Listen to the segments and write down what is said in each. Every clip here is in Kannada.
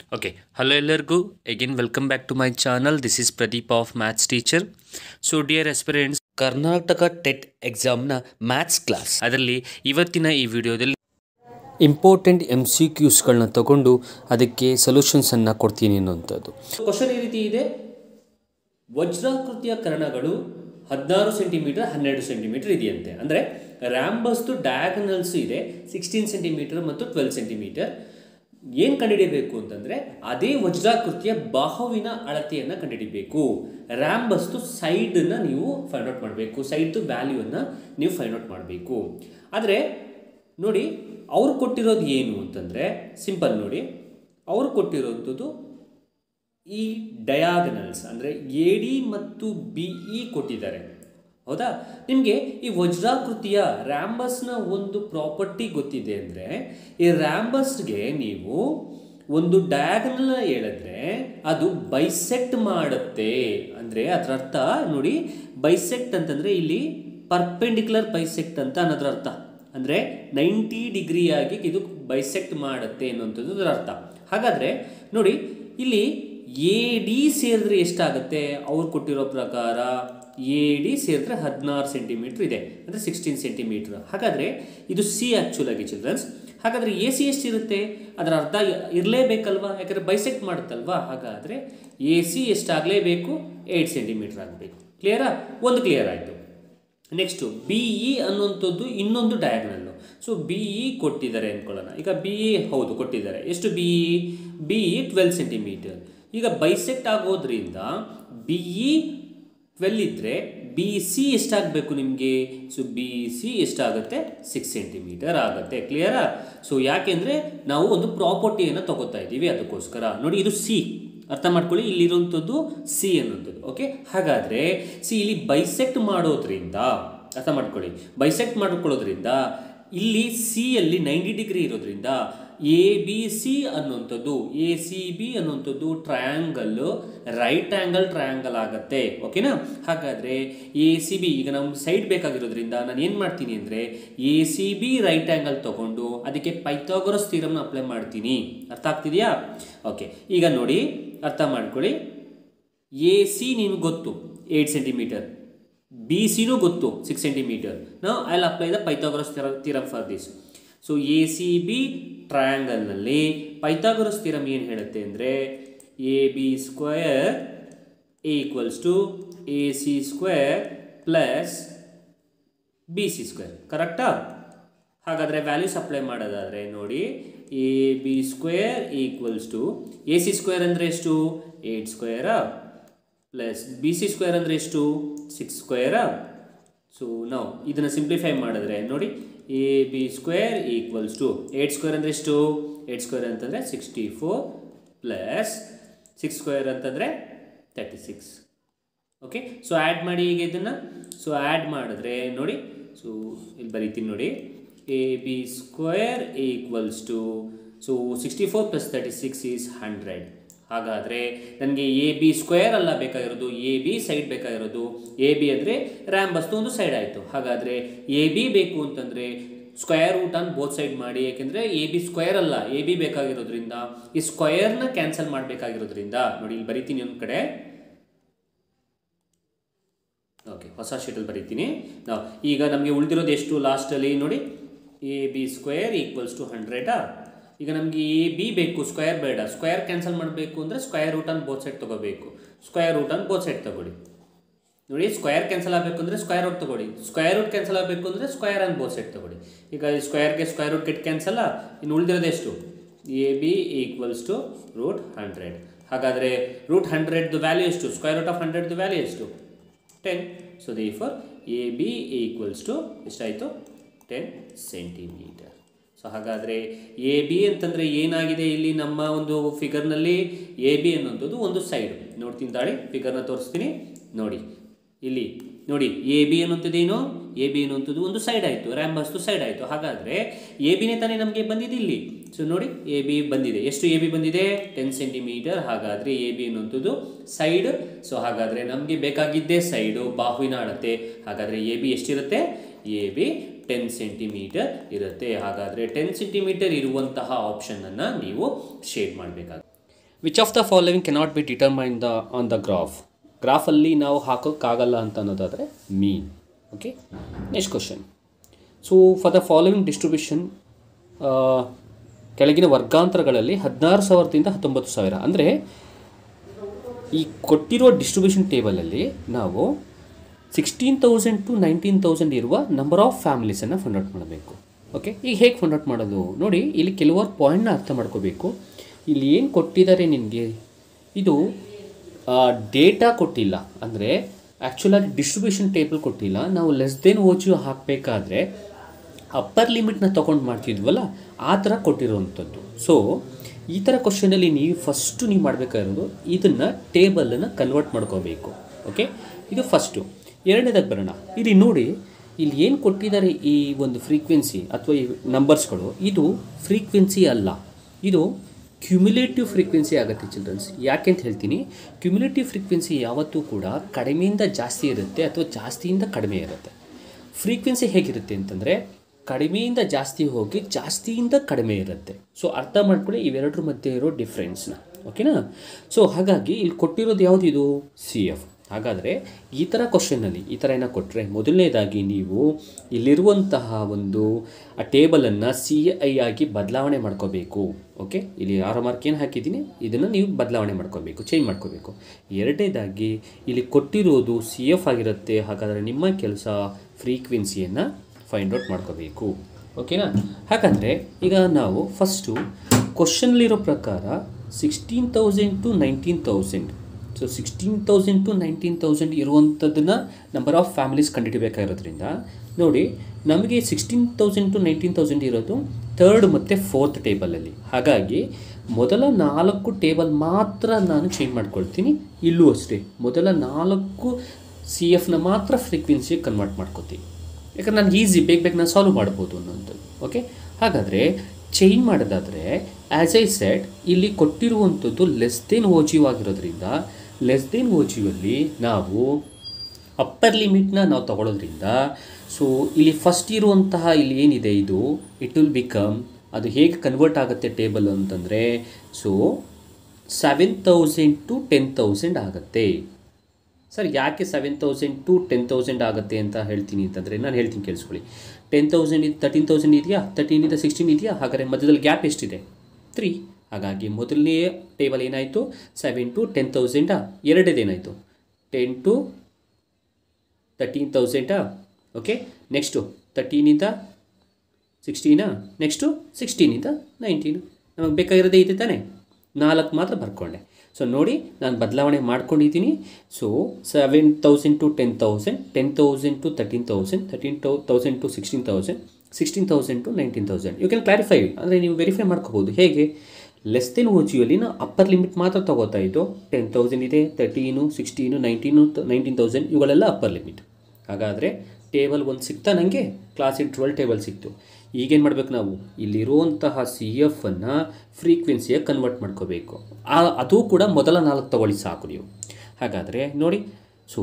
Okay, hello ಎಲ್ಲರಿಗೂ again welcome back to my channel. This is Pradeep of Maths teacher. So dear aspirants, Karnataka TET ಎಕ್ಸಾಮ್ನ ಮ್ಯಾಥ್ಸ್ ಕ್ಲಾಸ್ ಅದರಲ್ಲಿ ಇವತ್ತಿನ ಈ ವಿಡಿಯೋದಲ್ಲಿ ಇಂಪಾರ್ಟೆಂಟ್ ಎಮ್ ಸಿ ಕ್ಯೂಸ್ಗಳನ್ನ ತಗೊಂಡು ಅದಕ್ಕೆ ಸೊಲ್ಯೂಷನ್ಸನ್ನು ಕೊಡ್ತೀನಿ ಅನ್ನೋಂಥದ್ದು ಕ್ವಶನ್ ಈ ರೀತಿ ಇದೆ ವಜ್ರಾಕೃತಿಯ ಕರ್ಣಗಳು ಹದಿನಾರು ಸೆಂಟಿಮೀಟರ್ ಹನ್ನೆರಡು ಸೆಂಟಿಮೀಟರ್ ಇದೆಯಂತೆ ಅಂದರೆ ರ್ಯಾಂಬಸ್ದು ಡಯಾಗನಲ್ಸ್ ಇದೆ ಸಿಕ್ಸ್ಟೀನ್ ಸೆಂಟಿಮೀಟರ್ ಮತ್ತು ಟ್ವೆಲ್ ಸೆಂಟಿಮೀಟರ್ ಏನು ಕಂಡುಹಿಡಿಯಬೇಕು ಅಂತಂದರೆ ಅದೇ ವಜ್ರಾಕೃತಿಯ ಬಾಹುವಿನ ಅಳತೆಯನ್ನು ಕಂಡುಹಿಡಿಬೇಕು ರ್ಯಾಂಬಸ್ದು ಸೈಡನ್ನು ನೀವು ಫೈಂಡ್ ಔಟ್ ಮಾಡಬೇಕು ಸೈಡ್ದು ವ್ಯಾಲ್ಯೂವನ್ನು ನೀವು ಫೈಂಡ್ ಔಟ್ ಮಾಡಬೇಕು ಆದರೆ ನೋಡಿ ಅವ್ರು ಕೊಟ್ಟಿರೋದು ಏನು ಅಂತಂದರೆ ಸಿಂಪಲ್ ನೋಡಿ ಅವ್ರು ಕೊಟ್ಟಿರೋಂಥದ್ದು ಈ ಡಯಾಗನಲ್ಸ್ ಅಂದರೆ ಎ ಡಿ ಮತ್ತು ಬಿ ಇ ಕೊಟ್ಟಿದ್ದಾರೆ ಹೌದಾ ನಿಮಗೆ ಈ ವಜ್ರಾಕೃತಿಯ ರ್ಯಾಂಬಸ್ನ ಒಂದು ಪ್ರಾಪರ್ಟಿ ಗೊತ್ತಿದೆ ಅಂದರೆ ಈ ರ್ಯಾಂಬಸ್ಗೆ ನೀವು ಒಂದು ಡಯಾಗನಲ್ ಹೇಳಿದ್ರೆ ಅದು ಬೈಸೆಕ್ಟ್ ಮಾಡುತ್ತೆ ಅಂದರೆ ಅದರ ಅರ್ಥ ನೋಡಿ ಬೈಸೆಕ್ಟ್ ಅಂತಂದರೆ ಇಲ್ಲಿ ಪರ್ಪೆಂಡಿಕ್ಯುಲರ್ ಬೈಸೆಕ್ಟ್ ಅಂತ ಅನ್ನೋದ್ರ ಅರ್ಥ ಅಂದರೆ ನೈಂಟಿ ಡಿಗ್ರಿಯಾಗಿ ಇದು ಬೈಸೆಕ್ಟ್ ಮಾಡುತ್ತೆ ಅನ್ನುವಂಥದ್ದು ಅದರ ಅರ್ಥ ಹಾಗಾದರೆ ನೋಡಿ ಇಲ್ಲಿ ಎ ಡಿ ಸೇರಿದ್ರೆ ಎಷ್ಟಾಗುತ್ತೆ ಅವ್ರು ಕೊಟ್ಟಿರೋ ಪ್ರಕಾರ ಎ ಡಿ ಸೇರಿದ್ರೆ ಹದಿನಾರು ಸೆಂಟಿಮೀಟ್ರ್ ಇದೆ ಅಂದರೆ ಸಿಕ್ಸ್ಟೀನ್ ಸೆಂಟಿಮೀಟ್ರ್ ಹಾಗಾದರೆ ಇದು ಸಿ ಆ್ಯಕ್ಚುಲ್ ಆಗಿ ಚಿಲ್ಡ್ರನ್ಸ್ ಹಾಗಾದರೆ ಎ ಸಿ ಎಷ್ಟಿರುತ್ತೆ ಅದರ ಅರ್ಥ ಇರಲೇಬೇಕಲ್ವಾ ಯಾಕಂದರೆ ಬೈಸೆಕ್ಟ್ ಮಾಡುತ್ತಲ್ವಾ ಹಾಗಾದರೆ ಎ ಸಿ ಎಷ್ಟಾಗಲೇಬೇಕು ಏಯ್ಟ್ ಸೆಂಟಿಮೀಟ್ರ್ ಆಗಬೇಕು ಕ್ಲಿಯರಾ ಒಂದು ಕ್ಲಿಯರ್ ಆಯಿತು ನೆಕ್ಸ್ಟು ಬಿ ಇ ಅನ್ನುವಂಥದ್ದು ಇನ್ನೊಂದು ಡಯಾಗ್ನಲ್ಲು ಸೊ ಬಿ ಇ ಕೊಟ್ಟಿದ್ದಾರೆ ಅಂದ್ಕೊಳ್ಳೋಣ ಈಗ ಬಿ ಇ ಹೌದು ಕೊಟ್ಟಿದ್ದಾರೆ ಎಷ್ಟು B E B E twelve centimetre ಈಗ ಬೈಸೆಕ್ಟ್ ಆಗೋದ್ರಿಂದ ಬಿ ಇ ಟ್ವೆಲ್ ಇದ್ದರೆ ಬಿ ಸಿ ಎಷ್ಟಾಗಬೇಕು ನಿಮಗೆ ಸೊ ಬಿ ಸಿ ಎಷ್ಟಾಗುತ್ತೆ ಸಿಕ್ಸ್ ಸೆಂಟಿಮೀಟರ್ ಆಗುತ್ತೆ ಕ್ಲಿಯರಾ ಸೊ ಯಾಕೆಂದರೆ ನಾವು ಒಂದು ಪ್ರಾಪರ್ಟಿಯನ್ನು ತಗೋತಾ ಇದ್ದೀವಿ ಅದಕ್ಕೋಸ್ಕರ ನೋಡಿ ಇದು ಸಿ ಅರ್ಥ ಮಾಡ್ಕೊಳ್ಳಿ ಇಲ್ಲಿರುವಂಥದ್ದು ಸಿ ಅನ್ನುವಂಥದ್ದು ಓಕೆ ಹಾಗಾದರೆ ಸಿ ಇಲ್ಲಿ ಬೈಸೆಕ್ಟ್ ಮಾಡೋದ್ರಿಂದ ಅರ್ಥ ಮಾಡ್ಕೊಳ್ಳಿ ಬೈಸೆಕ್ಟ್ ಮಾಡ್ಕೊಳ್ಳೋದ್ರಿಂದ ಇಲ್ಲಿ ಸಿ ಅಲ್ಲಿ ನೈಂಟಿ ಡಿಗ್ರಿ ಇರೋದ್ರಿಂದ ಎ ಬಿ ಸಿ ಅನ್ನುವಂಥದ್ದು ಎ ಸಿ ಬಿ ಅನ್ನುವಂಥದ್ದು ಟ್ರಯಾಂಗಲ್ಲು ರೈಟ್ ಆ್ಯಂಗಲ್ ಟ್ರಯಾಂಗಲ್ ಆಗುತ್ತೆ ಓಕೆನಾ ಹಾಗಾದರೆ ಎ ಸಿ ಬಿ ಈಗ ನಮ್ಗೆ ಸೈಡ್ ಬೇಕಾಗಿರೋದ್ರಿಂದ ನಾನು ಏನು ಮಾಡ್ತೀನಿ ಅಂದರೆ A C B right angle ತೊಗೊಂಡು ಅದಕ್ಕೆ ಪೈಥಾಗೊರಸ್ ಥಿರಮ್ನ ಅಪ್ಲೈ ಮಾಡ್ತೀನಿ ಅರ್ಥ ಆಗ್ತಿದೆಯಾ ಓಕೆ ಈಗ ನೋಡಿ ಅರ್ಥ ಮಾಡ್ಕೊಳ್ಳಿ ಎ ಸಿ ನಿಮ್ಗೆ ಗೊತ್ತು ಏಯ್ಟ್ ಸೆಂಟಿಮೀಟರ್ ಬಿ ಸಿನೂ ಗೊತ್ತು ಸಿಕ್ಸ್ ಸೆಂಟಿಮೀಟರ್ ನಾವು I apply the Pythagoras theorem for this so A C B ಟ್ರಯಾಂಗಲ್ನಲ್ಲಿ ಪೈಥಾಗೊರಸ್ ಥಿರಮ್ ಏನು ಹೇಳುತ್ತೆ ಅಂದರೆ A B square equals to A C square plus B C square ಕರೆಕ್ಟಾ ಹಾಗಾದರೆ ವ್ಯಾಲ್ಯೂಸ್ ಅಪ್ಲೈ ಮಾಡೋದಾದರೆ ನೋಡಿ A B square equals to A C square ಅಂದರೆ ಎಷ್ಟು ಏಯ್ಟ್ ಸ್ಕ್ವೇರಾ ಪ್ಲಸ್ ಬಿ ಸಿ ಸ್ಕ್ವೇರ್ ಅಂದರೆ ಎಷ್ಟು ಸಿಕ್ಸ್ ಸ್ಕ್ವೇರಾ ಸೊ ನಾವು ಇದನ್ನು ಸಿಂಪ್ಲಿಫೈ ಮಾಡಿದ್ರೆ ನೋಡಿ A B square equals to eight square ಅಂದರೆ ಎಷ್ಟು ಏಯ್ಟ್ ಸ್ಕ್ವೇರ್ ಅಂತಂದರೆ sixty four plus six square ಅಂತಂದರೆ thirty six okay so add ಮಾಡಿ ಈಗ ಇದನ್ನು ಸೊ ಆ್ಯಡ್ ಮಾಡಿದ್ರೆ ನೋಡಿ ಸೊ ಇಲ್ಲಿ ಬರೀತೀನಿ ನೋಡಿ A B square equals to so sixty four plus thirty six is hundred ಹಾಗಾದರೆ ನನಗೆ ಎ ಬಿ ಸ್ಕ್ವೇರ್ ಅಲ್ಲ ಬೇಕಾಗಿರೋದು ಎ ಬಿ ಸೈಡ್ ಬೇಕಾಗಿರೋದು ಎ ಬಿ ಅಂದರೆ ರ್ಯಾಂಬಸ್ತು ಒಂದು ಸೈಡ್ ಆಯಿತು ಹಾಗಾದರೆ ಎ ಬಿ ಬೇಕು ಅಂತಂದರೆ square root on both side ಮಾಡಿ ಯಾಕೆಂದರೆ ಎ ಬಿ ಸ್ಕ್ವೇರ್ ಅಲ್ಲ ಎ ಬಿ ಬೇಕಾಗಿರೋದ್ರಿಂದ ಈ ಸ್ಕ್ವೇರ್ನ ಕ್ಯಾನ್ಸಲ್ ಮಾಡಬೇಕಾಗಿರೋದ್ರಿಂದ ನೋಡಿ ಇಲ್ಲಿ ಬರಿತೀನಿ ಒಂದು ಕಡೆ ಓಕೆ ಹೊಸ ಶೀಟಲ್ಲಿ ಬರೀತೀನಿ ನಾವು ಈಗ ನಮಗೆ ಉಳಿದಿರೋದು ಎಷ್ಟು ಲಾಸ್ಟಲ್ಲಿ ನೋಡಿ A B square equals to ಹಂಡ್ರೆಡಾ ಈಗ ನಮಗೆ ಎ ಬಿ ಬೇಕು ಸ್ಕ್ವೇರ್ ಬೇಡ ಸ್ಕ್ವೇರ್ ಕ್ಯಾನ್ಸಲ್ ಮಾಡಬೇಕು ಅಂದರೆ square root on both side ತೊಗೋಬೇಕು square root on both side ತೊಗೊಳ್ಳಿ ನೋಡಿ ಸ್ಕ್ವೇರ್ ಕ್ಯಾನ್ಸಲ್ ಆಗಬೇಕು ಅಂದರೆ ಸ್ಕ್ವೇರ್ ರೂಟ್ ತೊಗೊಳ್ಳಿ ಸ್ಕ್ವೇರ್ ರೂಟ್ ಕ್ಯಾನ್ಸಲ್ ಆಗಬೇಕು ಅಂದರೆ ಸ್ಕ್ವೇರ್ ಆನ್ ಬೋತ್ ಸೈಡ್ ತೊಗೊಳ್ಳಿ ಈಗ ಸ್ಕ್ವೇರ್ಗೆ ಸ್ಕ್ವೇರ್ ರೂಟ್ ಕೆಟ್ ಕ್ಯಾನ್ಸಲ್ಲ ಇನ್ನು ಉಳಿದಿರೋದು ಎಷ್ಟು A B equals to root hundred ಹಾಗಾದರೆ ರೂಟ್ ಹಂಡ್ರೆಡ್ದು ವ್ಯಾಲ್ಯೂ ಎಷ್ಟು ಸ್ಕ್ವೇರ್ ರೂಟ್ ಆಫ್ ಹಂಡ್ರೆಡ್ದು ವ್ಯಾಲ್ಯೂ ಎಷ್ಟು ten so the for A B equals to ಎಷ್ಟಾಯಿತು ಟೆನ್ ಸೆಂಟಿಮೀಟರ್ ಸೊ ಹಾಗಾದರೆ ಎ ಬಿ ಅಂತಂದರೆ ಏನಾಗಿದೆ ಇಲ್ಲಿ ನಮ್ಮ ಒಂದು ಫಿಗರ್ನಲ್ಲಿ ಎ ಬಿ ಅನ್ನೋಂಥದ್ದು ಒಂದು ಸೈಡ್ ನೋಡ್ತೀನಿ ತಾಳಿ ಫಿಗರ್ನ ತೋರಿಸ್ತೀನಿ ನೋಡಿ ಇಲ್ಲಿ ನೋಡಿ ಎ ಬಿ ಅನ್ನುವಂಥದ್ದೇನು ಎ ಬಿ ಅನ್ನುವಂಥದ್ದು ಒಂದು ಸೈಡ್ ಆಯಿತು ರ್ಯಾಂಬಸ್ತು ಸೈಡ್ ಆಯಿತು ಹಾಗಾದರೆ ಎ ಬಿನೇ ತಾನೇ ನಮಗೆ ಬಂದಿದೆ ಇಲ್ಲಿ ಸೊ ನೋಡಿ ಎ ಬಿ ಬಂದಿದೆ ಎಷ್ಟು ಎ ಬಿ ಬಂದಿದೆ ಟೆನ್ ಸೆಂಟಿಮೀಟರ್ ಹಾಗಾದರೆ ಎ ಬಿ ಅನ್ನುವಂಥದ್ದು ಸೈಡ್ ಸೊ ಹಾಗಾದರೆ ನಮಗೆ ಬೇಕಾಗಿದ್ದೇ ಸೈಡು ಬಾಹುವಿನ ಅಳತೆ ಹಾಗಾದರೆ ಎ ಬಿ ಎಷ್ಟಿರುತ್ತೆ ಎ ಬಿ ಟೆನ್ ಸೆಂಟಿಮೀಟರ್ ಇರುತ್ತೆ ಹಾಗಾದರೆ ಟೆನ್ ಸೆಂಟಿಮೀಟರ್ ಇರುವಂತಹ ಆಪ್ಷನನ್ನು ನೀವು ಶೇಡ್ ಮಾಡಬೇಕಾಗುತ್ತೆ which of the following cannot be determine the on the graph ಗ್ರಾಫಲ್ಲಿ ನಾವು ಹಾಕೋಕ್ಕಾಗಲ್ಲ ಅಂತ ಅನ್ನೋದಾದರೆ mean okay next question so for the following distribution ಕೆಳಗಿನ ವರ್ಗಾಂತರಗಳಲ್ಲಿ ಹದಿನಾರು ಸಾವಿರದಿಂದ ಹತ್ತೊಂಬತ್ತು ಸಾವಿರ ಅಂದರೆ ಈ ಕೊಟ್ಟಿರೋ ಡಿಸ್ಟ್ರಿಬ್ಯೂಷನ್ ಟೇಬಲಲ್ಲಿ ನಾವು sixteen thousand to nineteen thousand ಇರುವ ನಂಬರ್ ಆಫ್ ಫ್ಯಾಮಿಲೀಸನ್ನು ಫಂಡ್ ಔಟ್ ಮಾಡಬೇಕು ಓಕೆ ಈಗ ಹೇಗೆ ಫಂಡ್ ಔಟ್ ಮಾಡೋದು ನೋಡಿ ಇಲ್ಲಿ ಕೆಲವಾರು ಪಾಯಿಂಟ್ನ ಅರ್ಥ ಮಾಡ್ಕೋಬೇಕು ಇಲ್ಲಿ ಏನು ಕೊಟ್ಟಿದ್ದಾರೆ ನಿನಗೆ ಇದು ಡೇಟಾ ಕೊಟ್ಟಿಲ್ಲ ಅಂದರೆ ಆ್ಯಕ್ಚುಲಾಗಿ ಡಿಸ್ಟ್ರಿಬ್ಯೂಷನ್ ಟೇಬಲ್ ಕೊಟ್ಟಿಲ್ಲ ನಾವು ಲೆಸ್ ದೆನ್ ಓಚು ಹಾಕಬೇಕಾದ್ರೆ ಅಪ್ಪರ್ ಲಿಮಿಟ್ನ ತೊಗೊಂಡು ಮಾಡ್ತಿದ್ವಲ್ಲ ಆ ಥರ ಕೊಟ್ಟಿರುವಂಥದ್ದು ಸೊ ಈ ಥರ ಕ್ವಶನಲ್ಲಿ ನೀವು ಫಸ್ಟು ನೀವು ಮಾಡಬೇಕಾಗಿರೋದು ಇದನ್ನು ಟೇಬಲನ್ನು ಕನ್ವರ್ಟ್ ಮಾಡ್ಕೋಬೇಕು ಓಕೆ ಇದು ಫಸ್ಟು ಎರಡನೇದಾಗಿ ಬರೋಣ ಇಲ್ಲಿ ನೋಡಿ ಇಲ್ಲಿ ಏನು ಕೊಟ್ಟಿದ್ದಾರೆ ಈ ಒಂದು ಫ್ರೀಕ್ವೆನ್ಸಿ ಅಥವಾ ಈ ನಂಬರ್ಸ್ಗಳು ಇದು ಫ್ರೀಕ್ವೆನ್ಸಿ ಅಲ್ಲ ಇದು ಕ್ಯುಮ್ಯುಲೇಟಿವ್ ಫ್ರೀಕ್ವೆನ್ಸಿ ಆಗುತ್ತೆ ಚಿಲ್ಡ್ರನ್ಸ್ ಯಾಕೆ ಅಂತ ಹೇಳ್ತೀನಿ ಕ್ಯುಮ್ಯುಲೇಟಿವ್ ಫ್ರೀಕ್ವೆನ್ಸಿ ಯಾವತ್ತೂ ಕೂಡ ಕಡಿಮೆಯಿಂದ ಜಾಸ್ತಿ ಇರುತ್ತೆ ಅಥವಾ ಜಾಸ್ತಿಯಿಂದ ಕಡಿಮೆ ಇರುತ್ತೆ ಫ್ರೀಕ್ವೆನ್ಸಿ ಹೇಗಿರುತ್ತೆ ಅಂತಂದರೆ ಕಡಿಮೆಯಿಂದ ಜಾಸ್ತಿ ಹೋಗಿ ಜಾಸ್ತಿಯಿಂದ ಕಡಿಮೆ ಇರುತ್ತೆ ಸೊ ಅರ್ಥ ಮಾಡ್ಕೊಳ್ಳಿ ಇವೆರಡರ ಮಧ್ಯೆ ಇರೋ ಡಿಫ್ರೆನ್ಸ್ನ ಓಕೆನಾ ಸೊ ಹಾಗಾಗಿ ಇಲ್ಲಿ ಕೊಟ್ಟಿರೋದು ಯಾವುದಿದು ಸಿ ಎಫ್ ಹಾಗಾದರೆ ಈ ಥರ ಕ್ವಶನಲ್ಲಿ ಈ ಥರ ಏನೋ ಕೊಟ್ಟರೆ ಮೊದಲನೇದಾಗಿ ನೀವು ಇಲ್ಲಿರುವಂತಹ ಒಂದು ಆ ಟೇಬಲನ್ನು ಸಿ ಐ ಆಗಿ ಬದಲಾವಣೆ ಮಾಡ್ಕೋಬೇಕು ಓಕೆ ಇಲ್ಲಿ ಆರೋ ಮಾರ್ಕ್ ಏನು ಹಾಕಿದ್ದೀನಿ ಇದನ್ನು ನೀವು ಬದಲಾವಣೆ ಮಾಡ್ಕೋಬೇಕು ಚೇಂಜ್ ಮಾಡ್ಕೋಬೇಕು ಎರಡನೇದಾಗಿ ಇಲ್ಲಿ ಕೊಟ್ಟಿರೋದು ಸಿ ಎಫ್ ಆಗಿರುತ್ತೆ ಹಾಗಾದರೆ ನಿಮ್ಮ ಕೆಲಸ ಫ್ರೀಕ್ವೆನ್ಸಿಯನ್ನು ಫೈಂಡ್ ಔಟ್ ಮಾಡ್ಕೋಬೇಕು ಓಕೆನಾ ಹಾಗಾದರೆ ಈಗ ನಾವು ಫಸ್ಟು ಕ್ವಶನ್ಲಿರೋ ಪ್ರಕಾರ sixteen thousand to nineteen thousand so sixteen thousand to nineteen thousand ಇರುವಂಥದ್ದನ್ನು ನಂಬರ್ ಆಫ್ ಫ್ಯಾಮಿಲೀಸ್ ಕಂಡುಹಿಡಿಬೇಕಾಗಿರೋದ್ರಿಂದ ನೋಡಿ ನಮಗೆ sixteen thousand to nineteen thousand ಇರೋದು ಥರ್ಡ್ ಮತ್ತು ಫೋರ್ತ್ ಟೇಬಲಲ್ಲಿ ಹಾಗಾಗಿ ಮೊದಲ ನಾಲ್ಕು ಟೇಬಲ್ ಮಾತ್ರ ನಾನು ಚೇಂಜ್ ಮಾಡ್ಕೊಳ್ತೀನಿ ಇಲ್ಲೂ ಅಷ್ಟೇ ಮೊದಲ ನಾಲ್ಕು ಸಿ ಎಫ್ನ ಮಾತ್ರ ಫ್ರೀಕ್ವೆನ್ಸಿಗೆ ಕನ್ವರ್ಟ್ ಮಾಡ್ಕೋತೀನಿ ಯಾಕಂದ್ರೆ ನಾನು ಈಸಿ ಬೇಗ ಬೇಗ ನಾನು ಸಾಲ್ವ್ ಮಾಡ್ಬೋದು ಅನ್ನೋಂಥದ್ದು ಓಕೆ ಹಾಗಾದರೆ ಚೇಂಜ್ ಮಾಡೋದಾದರೆ ಆ್ಯಸ್ ಐ ಸೆಟ್ ಇಲ್ಲಿ ಕೊಟ್ಟಿರುವಂಥದ್ದು ಲೆಸ್ ದೆನ್ ಓಜಿವ್ ಆಗಿರೋದ್ರಿಂದ ಲೆಸ್ ದೆನ್ ಓಜಿವಲ್ಲಿ ನಾವು ಅಪ್ಪರ್ ಲಿಮಿಟ್ನ ನಾವು ತಗೊಳ್ಳೋದ್ರಿಂದ ಸೊ ಇಲ್ಲಿ ಫಸ್ಟ್ ಇರುವಂತಹ ಇಲ್ಲಿ ಏನಿದೆ ಇದು ಇಟ್ ವಿಲ್ ಬಿಕಮ್ ಅದು ಹೇಗೆ ಕನ್ವರ್ಟ್ ಆಗುತ್ತೆ ಟೇಬಲ್ ಅಂತಂದರೆ so seven thousand to ten thousand ಆಗುತ್ತೆ ಸರ್ ಯಾಕೆ seven thousand to ten thousand ಆಗುತ್ತೆ ಅಂತ ಹೇಳ್ತೀನಿ ಅಂತಂದರೆ ನಾನು ಹೇಳ್ತೀನಿ ಕೇಳಿಸ್ಕೊಳ್ಳಿ ಟೆನ್ ತೌಸಂಡ್ ಇದು ತರ್ಟೀನ್ ತೌಸಂಡ್ ಇದೆಯಾ ತರ್ಟೀನಿಂದ ಸಿಕ್ಸ್ಟೀನ್ ಇದೆಯಾ ಹಾಗಾದರೆ ಮಧ್ಯದಲ್ಲಿ ಗ್ಯಾಪ್ ಎಷ್ಟಿದೆ ತ್ರೀ ಹಾಗಾಗಿ ಮೊದಲನೇ ಟೇಬಲ್ ಏನಾಯಿತು ಸೆವೆನ್ ಟು ಟೆನ್ ತೌಸಂಡಾ ಎರಡೇದೇನಾಯಿತು ಟೆನ್ ಟು ತರ್ಟೀನ್ ತೌಸಂಡಾ ಓಕೆ ನೆಕ್ಸ್ಟು ತರ್ಟೀನಿಂದ ಸಿಕ್ಸ್ಟೀನಾ ನೆಕ್ಸ್ಟು ಸಿಕ್ಸ್ಟೀನಿಂದ ನೈನ್ಟೀನು ನಮಗೆ ಬೇಕಾಗಿರೋದೇ ಇದೆ ತಾನೇ ನಾಲ್ಕು ಮಾತ್ರ ಬರ್ಕೊಂಡೆ ಸೊ ನೋಡಿ ನಾನು ಬದಲಾವಣೆ ಮಾಡ್ಕೊಂಡಿದ್ದೀನಿ so seven thousand to ten thousand ten thousand to thirteen thousand thirteen to thousand to sixteen thousand sixteen thousand to nineteen thousand you can clarify ಅಂದರೆ ನೀವು ವೆರಿಫೈ ಮಾಡ್ಕೋಬೋದು ಹೇಗೆ ಲೆಸ್ ದೆನ್ ಓಜಿಯಲ್ಲಿ ನಾವು ಅಪ್ಪರ್ ಲಿಮಿಟ್ ಮಾತ್ರ ತಗೋತಾ ಇದ್ದು ಟೆನ್ ತೌಸಂಡ್ ಇದೆ thirteen sixteen nineteen nineteen thousand ಇವುಗಳೆಲ್ಲ ಅಪ್ಪರ್ ಲಿಮಿಟ್ ಹಾಗಾದರೆ ಟೇಬಲ್ ಒಂದು ಸಿಗ್ತಾ ನನಗೆ ಕ್ಲಾಸ್ ಟ್ವೆಲ್ ಟೇಬಲ್ ಸಿಕ್ತು ಈಗೇನು ಮಾಡಬೇಕು ನಾವು ಇಲ್ಲಿರುವಂತಹ ಸಿ ಎಫನ್ನು ಫ್ರೀಕ್ವೆನ್ಸಿಯಾಗಿ ಕನ್ವರ್ಟ್ ಮಾಡ್ಕೋಬೇಕು ಆ ಅದು ಕೂಡ ಮೊದಲ ನಾಲ್ಕು ತಗೊಳ್ಳಿ ಸಾಕು ನೀವು ಹಾಗಾದರೆ ನೋಡಿ ಸೊ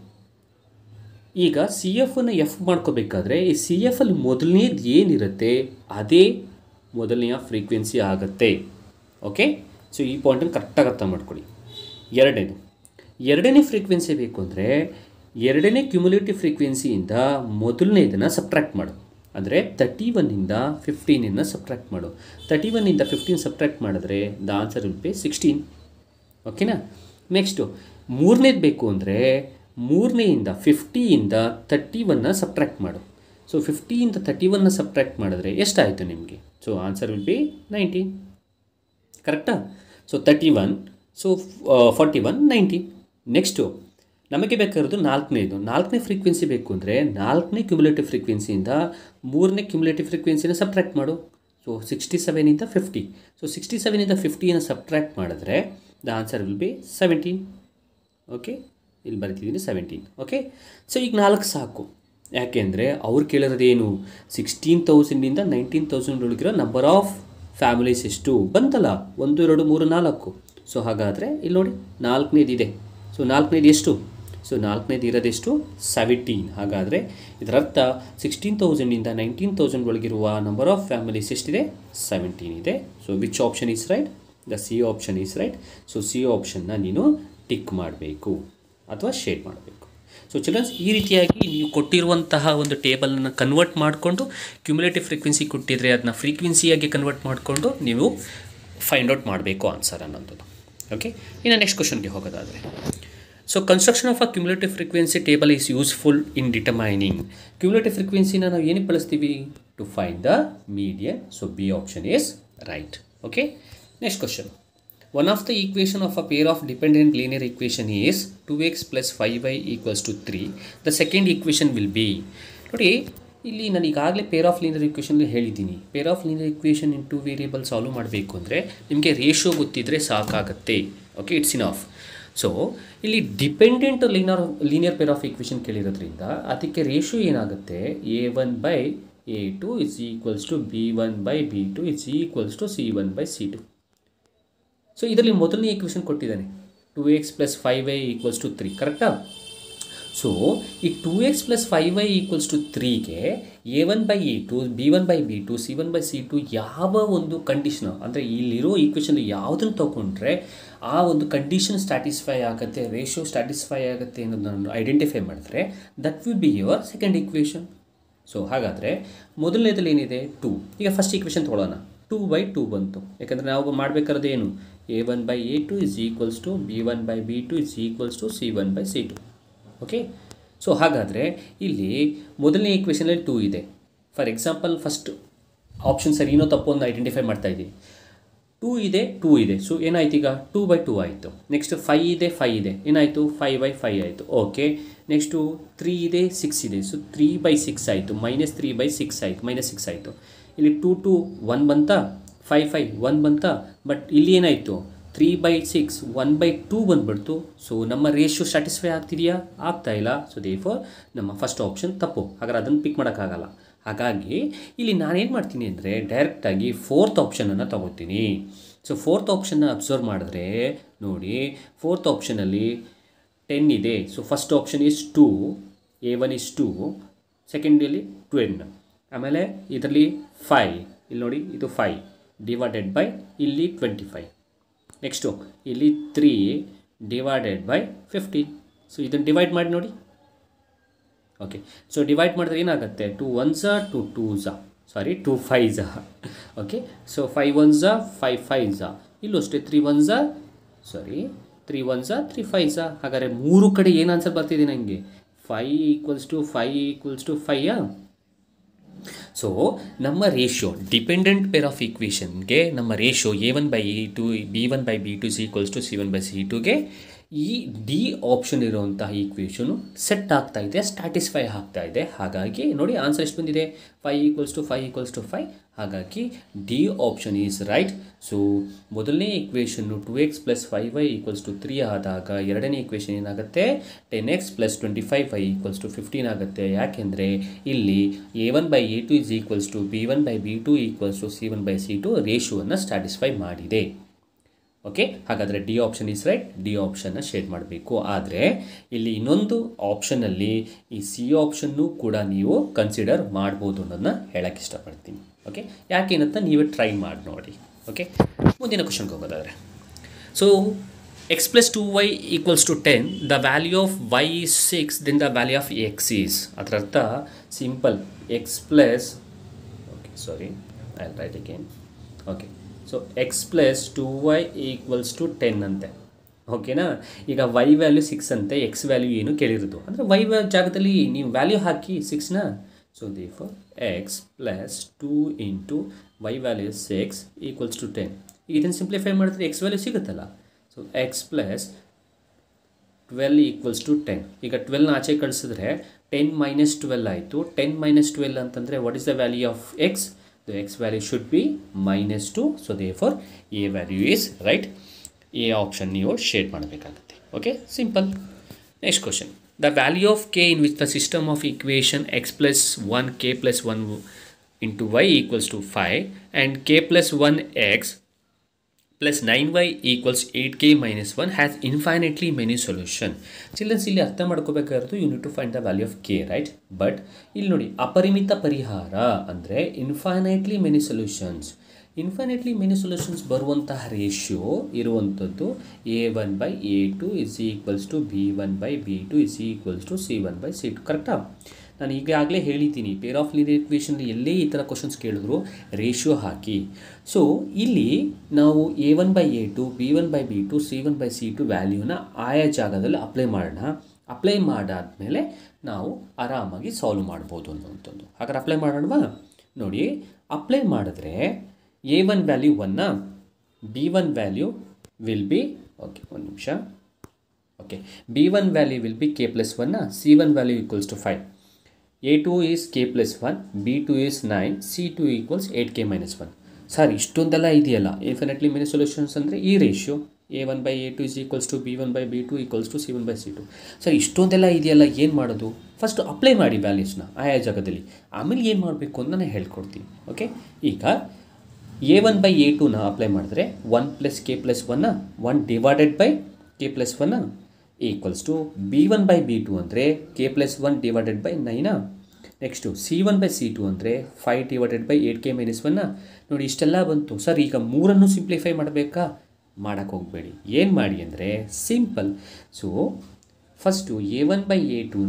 ಈಗ ಸಿ ಎಫನ್ನು ಎಫ್ ಮಾಡ್ಕೋಬೇಕಾದ್ರೆ ಈ ಸಿ ಎಫಲ್ಲಿ ಮೊದಲನೇದು ಏನಿರುತ್ತೆ ಅದೇ ಮೊದಲನೆಯ ಫ್ರೀಕ್ವೆನ್ಸಿ ಆಗುತ್ತೆ ಓಕೆ ಸೊ ಈ ಪಾಯಿಂಟನ್ನು ಕರೆಕ್ಟಾಗಿ ಅರ್ಥ ಮಾಡ್ಕೊಳ್ಳಿ ಎರಡನೇದು ಎರಡನೇ ಫ್ರೀಕ್ವೆನ್ಸಿ ಬೇಕು ಅಂದರೆ ಎರಡನೇ ಕ್ಯುಮುಲೇಟಿವ್ ಫ್ರೀಕ್ವೆನ್ಸಿಯಿಂದ ಮೊದಲನೇದನ್ನು ಸಬ್ಟ್ರ್ಯಾಕ್ಟ್ ಮಾಡು ಅಂದರೆ ತರ್ಟಿ ಒನ್ನಿಂದ ಫಿಫ್ಟೀನನ್ನು ಸಬ್ಟ್ರ್ಯಾಕ್ಟ್ ಮಾಡು ತರ್ಟಿ ಒನ್ನಿಂದ ಫಿಫ್ಟೀನ್ ಸಬ್ಟ್ರ್ಯಾಕ್ಟ್ ಮಾಡಿದ್ರೆ the answer will be sixteen ಓಕೆನಾ ನೆಕ್ಸ್ಟು ಮೂರನೇದು ಬೇಕು ಅಂದರೆ ಮೂರನೆಯಿಂದ ಫಿಫ್ಟಿಯಿಂದ ತರ್ಟಿ ಒನ್ನ ಸಬ್ಟ್ರ್ಯಾಕ್ಟ್ ಮಾಡು ಸೊ ಫಿಫ್ಟಿಯಿಂದ ತರ್ಟಿ ಒನ್ನ ಸಬ್ಟ್ರ್ಯಾಕ್ಟ್ ಮಾಡಿದ್ರೆ ಎಷ್ಟಾಯಿತು ನಿಮಗೆ so answer will be nineteen ಕರೆಕ್ಟಾ so thirty one so forty one nineteen next ನಮಗೆ ಬೇಕಾಗಿರೋದು ನಾಲ್ಕನೇದು ನಾಲ್ಕನೇ ಫ್ರೀಕ್ವೆನ್ಸಿ ಬೇಕು ಅಂದರೆ ನಾಲ್ಕನೇ ಕ್ಯುಮುಲೇಟಿವ್ ಫ್ರೀಕ್ವೆನ್ಸಿಯಿಂದ ಮೂರನೇ ಕ್ಯುಮುಲೇಟಿವ್ ಫ್ರೀಕ್ವೆನ್ಸಿನ ಸಬ್ಟ್ರ್ಯಾಕ್ಟ್ ಮಾಡು ಸೊ ಸಿಕ್ಸ್ಟಿ ಸೆವೆನಿಂದ ಫಿಫ್ಟಿ ಸೊ ಸಿಕ್ಸ್ಟಿ ಸೆವೆನಿಂದ ಫಿಫ್ಟಿಯನ್ನು ಸಬ್ಟ್ರ್ಯಾಕ್ಟ್ ಮಾಡಿದ್ರೆ the answer will be seventeen okay ಇಲ್ಲಿ ಬರ್ತಿದ್ದೀನಿ ಸೆವೆಂಟೀನ್ ಓಕೆ ಸೊ ಈಗ ನಾಲ್ಕು ಸಾಕು ಯಾಕೆಂದರೆ ಅವ್ರು ಕೇಳಿರೋದೇನು ಸಿಕ್ಸ್ಟೀನ್ ತೌಸಂಡಿಂದ ನೈನ್ಟೀನ್ ತೌಸಂಡ್ ಒಳಗಿರೋ ನಂಬರ್ ಆಫ್ ಫ್ಯಾಮಿಲೀಸ್ ಎಷ್ಟು ಬಂತಲ್ಲ ಒಂದು ಎರಡು ಮೂರು ನಾಲ್ಕು ಸೊ ಹಾಗಾದರೆ ಇಲ್ಲಿ ನೋಡಿ ನಾಲ್ಕನೇದು ಇದೆ ಸೊ ನಾಲ್ಕನೇದು ಎಷ್ಟು ಸೊ ನಾಲ್ಕನೇದು ಇರೋದೆಷ್ಟು ಸೆವೆಂಟೀನ್ ಹಾಗಾದರೆ ಇದರರ್ಥ ಸಿಕ್ಸ್ಟೀನ್ ತೌಸಂಡಿಂದ ನೈನ್ಟೀನ್ ತೌಸಂಡ್ ಒಳಗಿರುವ ನಂಬರ್ ಆಫ್ ಫ್ಯಾಮಿಲೀಸ್ ಎಷ್ಟಿದೆ ಸೆವೆಂಟೀನ್ ಇದೆ so which option is right the C option is right so C ಆಪ್ಷನ್ನ ನೀನು ಟಿಕ್ ಮಾಡಬೇಕು ಅಥವಾ ಶೇಡ್ ಮಾಡಬೇಕು ಸೊ ಚಿಲ್ಡ್ರನ್ಸ್ ಈ ರೀತಿಯಾಗಿ ನೀವು ಕೊಟ್ಟಿರುವಂತಹ ಒಂದು ಟೇಬಲನ್ನು ಕನ್ವರ್ಟ್ ಮಾಡಿಕೊಂಡು ಕ್ಯುಮುಲೇಟಿವ್ ಫ್ರೀಕ್ವೆನ್ಸಿ ಕೊಟ್ಟಿದ್ರೆ ಅದನ್ನ ಫ್ರೀಕ್ವೆನ್ಸಿಯಾಗಿ ಕನ್ವರ್ಟ್ ಮಾಡಿಕೊಂಡು ನೀವು ಫೈಂಡ್ ಔಟ್ ಮಾಡಬೇಕು ಆನ್ಸರ್ ಅನ್ನೋದು ಓಕೆ ಇನ್ನು ನೆಕ್ಸ್ಟ್ ಕ್ವಶನ್ಗೆ ಹೋಗೋದಾದರೆ so construction of a cumulative frequency table is useful in determining cumulative ಫ್ರೀಕ್ವೆನ್ಸಿನ ನಾವು ಏನಕ್ಕೆ ಬಳಸ್ತೀವಿ to find the median so B option is right okay next question one of the equation of a pair of dependent linear equation is two x plus five y equals to three the second equation will be ನೋಡಿ ಇಲ್ಲಿ ನಾನು ಈಗಾಗಲೇ ಪೇರ್ ಆಫ್ ಲೀನಿಯರ್ ಇಕ್ವೇಷನ್ ಹೇಳಿದ್ದೀನಿ pair of linear equation in two variable solve ಮಾಡಬೇಕು ಅಂದರೆ ನಿಮಗೆ ರೇಷೋ ಗೊತ್ತಿದ್ದರೆ ಸಾಕಾಗತ್ತೆ okay it's in of so ಇಲ್ಲಿ dependent linear linear pair of equation ಕೇಳಿರೋದ್ರಿಂದ ಅದಕ್ಕೆ ರೇಷೋ ಏನಾಗುತ್ತೆ A one by A two is equals to B one by B two is equals to C one by C two so ಇದರಲ್ಲಿ ಮೊದಲನೇ ಈಕ್ವೇಷನ್ ಕೊಟ್ಟಿದ್ದಾನೆ two x plus five y equals to three ಕರೆಕ್ಟಾ ಸೊ ಈ two x plus five y equals to ತ್ರೀಗೆ A one by A two B one by B two C one by C two ಯಾವ ಒಂದು ಕಂಡೀಷನ್ ಅಂದರೆ ಇಲ್ಲಿರೋ ಈಕ್ವೇಷನ್ ಯಾವುದನ್ನು ತಗೊಂಡ್ರೆ ಆ ಒಂದು ಕಂಡೀಷನ್ ಸ್ಟ್ಯಾಟಿಸ್ಫೈ ಆಗುತ್ತೆ ರೇಷಿಯೋ ಸ್ಟ್ಯಾಟಿಸ್ಫೈ ಆಗುತ್ತೆ ಅನ್ನೋದನ್ನು ಐಡೆಂಟಿಫೈ ಮಾಡಿದ್ರೆ that will be your second equation so ಹಾಗಾದರೆ ಮೊದಲನೇದಲ್ಲಿ ಏನಿದೆ ಟೂ ಈಗ ಫಸ್ಟ್ ಈಕ್ವೇಷನ್ ತೊಗೊಳ್ಳೋಣ ಟೂ ಬೈ ಟೂ ಬಂತು ಯಾಕಂದರೆ ನಾವು ಮಾಡಬೇಕಾದ್ರೆ ಏನು a one by A two is equals to B one by B two is equals to C one by C two okay so ಹಾಗಾದರೆ ಇಲ್ಲಿ ಮೊದಲನೇ ಈಕ್ವೇಷನಲ್ಲಿ ಟೂ ಇದೆ ಫಾರ್ ಎಕ್ಸಾಂಪಲ್ ಫಸ್ಟ್ ಆಪ್ಷನ್ ಸರಿನೋ ತಪ್ಪು ಅಂತ ಐಡೆಂಟಿಫೈ ಮಾಡ್ತಾ ಇದ್ದೀವಿ ಟೂ ಇದೆ ಟೂ ಇದೆ ಸೊ ಏನಾಯ್ತು ಈಗ ಟೂ ಬೈ ಟೂ ಆಯಿತು ನೆಕ್ಸ್ಟ್ ಫೈ ಇದೆ ಫೈ ಇದೆ ಏನಾಯಿತು ಫೈ ಬೈ ಫೈ ಆಯಿತು ಓಕೆ ನೆಕ್ಸ್ಟು ತ್ರೀ ಇದೆ ಸಿಕ್ಸ್ ಇದೆ ಸೊ ತ್ರೀ ಬೈ ಸಿಕ್ಸ್ ಆಯಿತು ಮೈನಸ್ ತ್ರೀ ಬೈ ಸಿಕ್ಸ್ ಆಯಿತು ಮೈನಸ್ ಸಿಕ್ಸ್ ಆಯಿತು ಇಲ್ಲಿ ಟೂ ಟು ಒನ್ ಬಂತಾ ಫೈ ಫೈ ಒನ್ ಬಂತಾ ಬಟ್ ಇಲ್ಲಿ ಏನಾಯಿತು three by six one by two ಬಂದುಬಿಡ್ತು ಸೊ ನಮ್ಮ ರೇಷಿಯೋ ಸ್ಯಾಟಿಸ್ಫೈ ಆಗ್ತಿದೆಯಾ ಆಗ್ತಾ ಇಲ್ಲ ಸೊ ದೇ ಫೋರ್ ನಮ್ಮ ಫಸ್ಟ್ ಆಪ್ಷನ್ ತಪ್ಪು ಹಾಗಾದ್ರೆ ಅದನ್ನು ಪಿಕ್ ಮಾಡೋಕ್ಕಾಗಲ್ಲ ಹಾಗಾಗಿ ಇಲ್ಲಿ ನಾನೇನು ಮಾಡ್ತೀನಿ ಅಂದರೆ ಡೈರೆಕ್ಟಾಗಿ ಫೋರ್ತ್ ಆಪ್ಷನನ್ನು ತಗೋತೀನಿ ಸೊ ಫೋರ್ತ್ ಆಪ್ಷನ್ನ ಅಬ್ಸರ್ವ್ ಮಾಡಿದ್ರೆ ನೋಡಿ ಫೋರ್ತ್ ಆಪ್ಷನಲ್ಲಿ ಟೆನ್ ಇದೆ so first option is two a one is two ಸೆಕೆಂಡಲ್ಲಿ ಟ್ವೆನ್ ಆಮೇಲೆ ಇದರಲ್ಲಿ ಫೈ ಇಲ್ಲಿ ನೋಡಿ ಇದು ಫೈ ಡಿವೈಡೆಡ್ ಬೈ ಇಲ್ಲಿ ಟ್ವೆಂಟಿ ಫೈವ್ ನೆಕ್ಸ್ಟು ಇಲ್ಲಿ three divided by fifteen so ಇದನ್ನು ಡಿವೈಡ್ ಮಾಡಿ ನೋಡಿ ಓಕೆ ಸೊ ಡಿವೈಡ್ ಮಾಡಿದ್ರೆ ಏನಾಗುತ್ತೆ ಟು ಒನ್ ಝಾ ಟು ಟೂ ಝಾ ಸಾರಿ ಟು ಫೈವ್ ಝಾ ಓಕೆ ಸೊ ಫೈವ್ ಒನ್ ಝಾ ಫೈವ್ ಫೈವ್ ಝಾ ಇಲ್ಲೂ ಅಷ್ಟೇ ತ್ರೀ ಒನ್ ಝಾ ಸಾರಿ ತ್ರೀ ಒನ್ ಝಾ ತ್ರೀ ಫೈವ್ ಝಾ ಹಾಗಾದರೆ ಮೂರು ಕಡೆ ಏನು ಆನ್ಸರ್ ಬರ್ತಿದೆ ನನಗೆ five equals to five equals to ಫೈಯಾ ಸೊ ನಮ್ಮ ರೇಷಿಯೋ ಡಿಪೆಂಡೆಂಟ್ ಪೇರ್ ಆಫ್ ಈಕ್ವೇಷನ್ಗೆ ನಮ್ಮ ratio a one by a two B one by B two c equals to C one by c ಟುಗೆ ಈ ಡಿ ಆಪ್ಷನ್ ಇರುವಂತಹ ಈಕ್ವೇಷನು ಸೆಟ್ ಆಗ್ತಾ ಇದೆ ಸ್ಟ್ಯಾಟಿಸ್ಫೈ ಆಗ್ತಾ ಇದೆ ಹಾಗಾಗಿ ನೋಡಿ ಆನ್ಸರ್ ಎಷ್ಟು ಬಂದಿದೆ five equals to five equals to five ಹಾಗಾಗಿ d option is right so ಮೊದಲನೇ ಈಕ್ವೇಷನ್ನು two x plus five y equals to three ಆದಾಗ ಎರಡನೇ ಈಕ್ವೇಷನ್ ಏನಾಗುತ್ತೆ ten x plus twenty five y equals to fifteen ಆಗುತ್ತೆ ಯಾಕೆಂದರೆ ಇಲ್ಲಿ a one by A two is equals to B one by B two equals to C one by C two ರೇಷುವನ್ನು ಸ್ಟ್ಯಾಟಿಸ್ಫೈ ಮಾಡಿದೆ ಓಕೆ ಹಾಗಾದರೆ d option is right d ಆಪ್ಷನ್ನ ಶೇಡ್ ಮಾಡಬೇಕು ಆದರೆ ಇಲ್ಲಿ ಇನ್ನೊಂದು ಆಪ್ಷನಲ್ಲಿ ಈ ಸಿ ಆಪ್ಷನ್ನು ಕೂಡ ನೀವು ಕನ್ಸಿಡರ್ ಮಾಡ್ಬೋದು ಅನ್ನೋದನ್ನ ಹೇಳಕ್ಕೆ ಇಷ್ಟಪಡ್ತೀನಿ ಓಕೆ ಯಾಕೇನಂತ ನೀವೇ ಟ್ರೈ ಮಾಡಿ ನೋಡಿ ಓಕೆ ಮುಂದಿನ ಕ್ವಶನ್ಗೆ ಹೋಗೋದಾದರೆ so x plus two y equals to ten the value of y is six then the value of x is ಅದರ ಅರ್ಥ simple x plus okay sorry I write again okay so x plus two y equals to ten ಅಂತೆ ಓಕೆನಾ ಈಗ ವೈ ವ್ಯಾಲ್ಯೂ ಸಿಕ್ಸ್ ಅಂತೆ ಎಕ್ಸ್ ವ್ಯಾಲ್ಯೂ ಏನು ಕೇಳಿರೋದು ಅಂದರೆ ವೈ ಜಾಗದಲ್ಲಿ ನೀವು ವ್ಯಾಲ್ಯೂ ಹಾಕಿ ಸಿಕ್ಸ್ನ so the therefore x plus two into Y value six equals to ten ಇದನ್ನು ಸಿಂಪ್ಲಿಫೈ ಮಾಡಿದ್ರೆ ಎಕ್ಸ್ ವ್ಯಾಲ್ಯೂ ಸಿಗುತ್ತಲ್ಲ so x plus twelve equals to ten ಈಗ ಟ್ವೆಲ್ನ ಆಚೆ ಕಳಿಸಿದ್ರೆ ಟೆನ್ ಮೈನಸ್ ಟ್ವೆಲ್ ಆಯಿತು ಟೆನ್ ಮೈನಸ್ ಟ್ವೆಲ್ ಅಂತಂದರೆ what is the value of x the x value should be minus two so they therefore a value is right a option ನೀವು ಶೇಡ್ ಮಾಡಬೇಕಾಗುತ್ತೆ okay simple next question the value of k in which the system of equation X plus one k plus one into y equals to five and k plus one x plus nine y equals eight k minus one has infinitely many solution childrens ಇಲ್ಲಿ ಅರ್ಥ ಮಾಡ್ಕೋಬೇಕಾಗಿರೋದು you need to find the value of k right but ಇಲ್ಲಿ ನೋಡಿ ಅಪರಿಮಿತ ಪರಿಹಾರ ಅಂದರೆ infinitely many solutions infinitely many solutions ಬರುವಂತಹ ರೇಷಿಯೋ ಇರುವಂಥದ್ದು a one by A two is equals to B one by B two is equals to C one by C two ಕರೆಕ್ಟಾ ನಾನು ಈಗಾಗಲೇ ಹೇಳಿದ್ದೀನಿ ಪೇರ್ ಆಫ್ ಲೀನಿಯರ್ ಇಕ್ವೇಷನ್ ಎಲ್ಲೇ ಈ ಥರ ಕ್ವಶನ್ಸ್ ಕೇಳಿದ್ರು ರೇಷಿಯೋ ಹಾಕಿ ಸೊ ಇಲ್ಲಿ ನಾವು a one by A two B one by B two C one by C two ವ್ಯಾಲ್ಯೂನ ಆಯಾ ಜಾಗದಲ್ಲಿ ಅಪ್ಲೈ ಮಾಡೋಣ ಅಪ್ಲೈ ಮಾಡಾದಮೇಲೆ ನಾವು ಆರಾಮಾಗಿ ಸಾಲ್ವ್ ಮಾಡ್ಬೋದು ಅನ್ನುವಂಥದ್ದು ಹಾಗಾದ್ರೆ ಅಪ್ಲೈ ಮಾಡೋಣವಾ ನೋಡಿ ಅಪ್ಲೈ ಮಾಡಿದ್ರೆ ಎ ಒನ್ ವ್ಯಾಲ್ಯೂ ಒನ್ನ b one value will be okay ಒಂದು ನಿಮಿಷ okay b one value will be k plus ಒನ್ನ c one value equals to five a two is k plus one b two is nine c two equals eight k minus one sir ಇಷ್ಟೊಂದೆಲ್ಲ ಇದೆಯಲ್ಲ ಇನ್ಫಿನೆಟ್ಲಿ ಮೆನಿ ಸೊಲ್ಯೂಷನ್ಸ್ ಅಂದರೆ ಈ ratio a one by A two is equals to B one by B two equals to C one by C two sir ಇಷ್ಟೊಂದೆಲ್ಲ ಇದೆಯಲ್ಲ ಏನು ಮಾಡೋದು ಫಸ್ಟ್ ಅಪ್ಲೈ ಮಾಡಿ ವ್ಯಾಲ್ಯೂಸ್ನ ಆಯಾ ಜಾಗದಲ್ಲಿ ಆಮೇಲೆ ಏನು ಮಾಡಬೇಕು ಅಂತ ನಾನು ಹೇಳ್ಕೊಡ್ತೀನಿ ಓಕೆ ಈಗ ಎ ಒನ್ ಬೈ ಎ ಟುನ ಅಪ್ಲೈ ಮಾಡಿದ್ರೆ ಒನ್ ಪ್ಲಸ್ ಕೆ ಪ್ಲಸ್ ಒನ್ನ one divided by k plus ಒನ್ನ equals to B one by B two ಅಂದರೆ k plus one divided by ನೈನಾ next c one by C two ಅಂದರೆ five divided by eight k minus ಒನ್ನ ನೋಡಿ ಇಷ್ಟೆಲ್ಲ ಬಂತು ಸರ್ ಈಗ ಮೂರನ್ನು ಸಿಂಪ್ಲಿಫೈ ಮಾಡಬೇಕಾ ಮಾಡೋಕ್ಕೆ ಹೋಗಬೇಡಿ ಏನು ಮಾಡಿ ಅಂದರೆ simple so first a one by a ಟುನ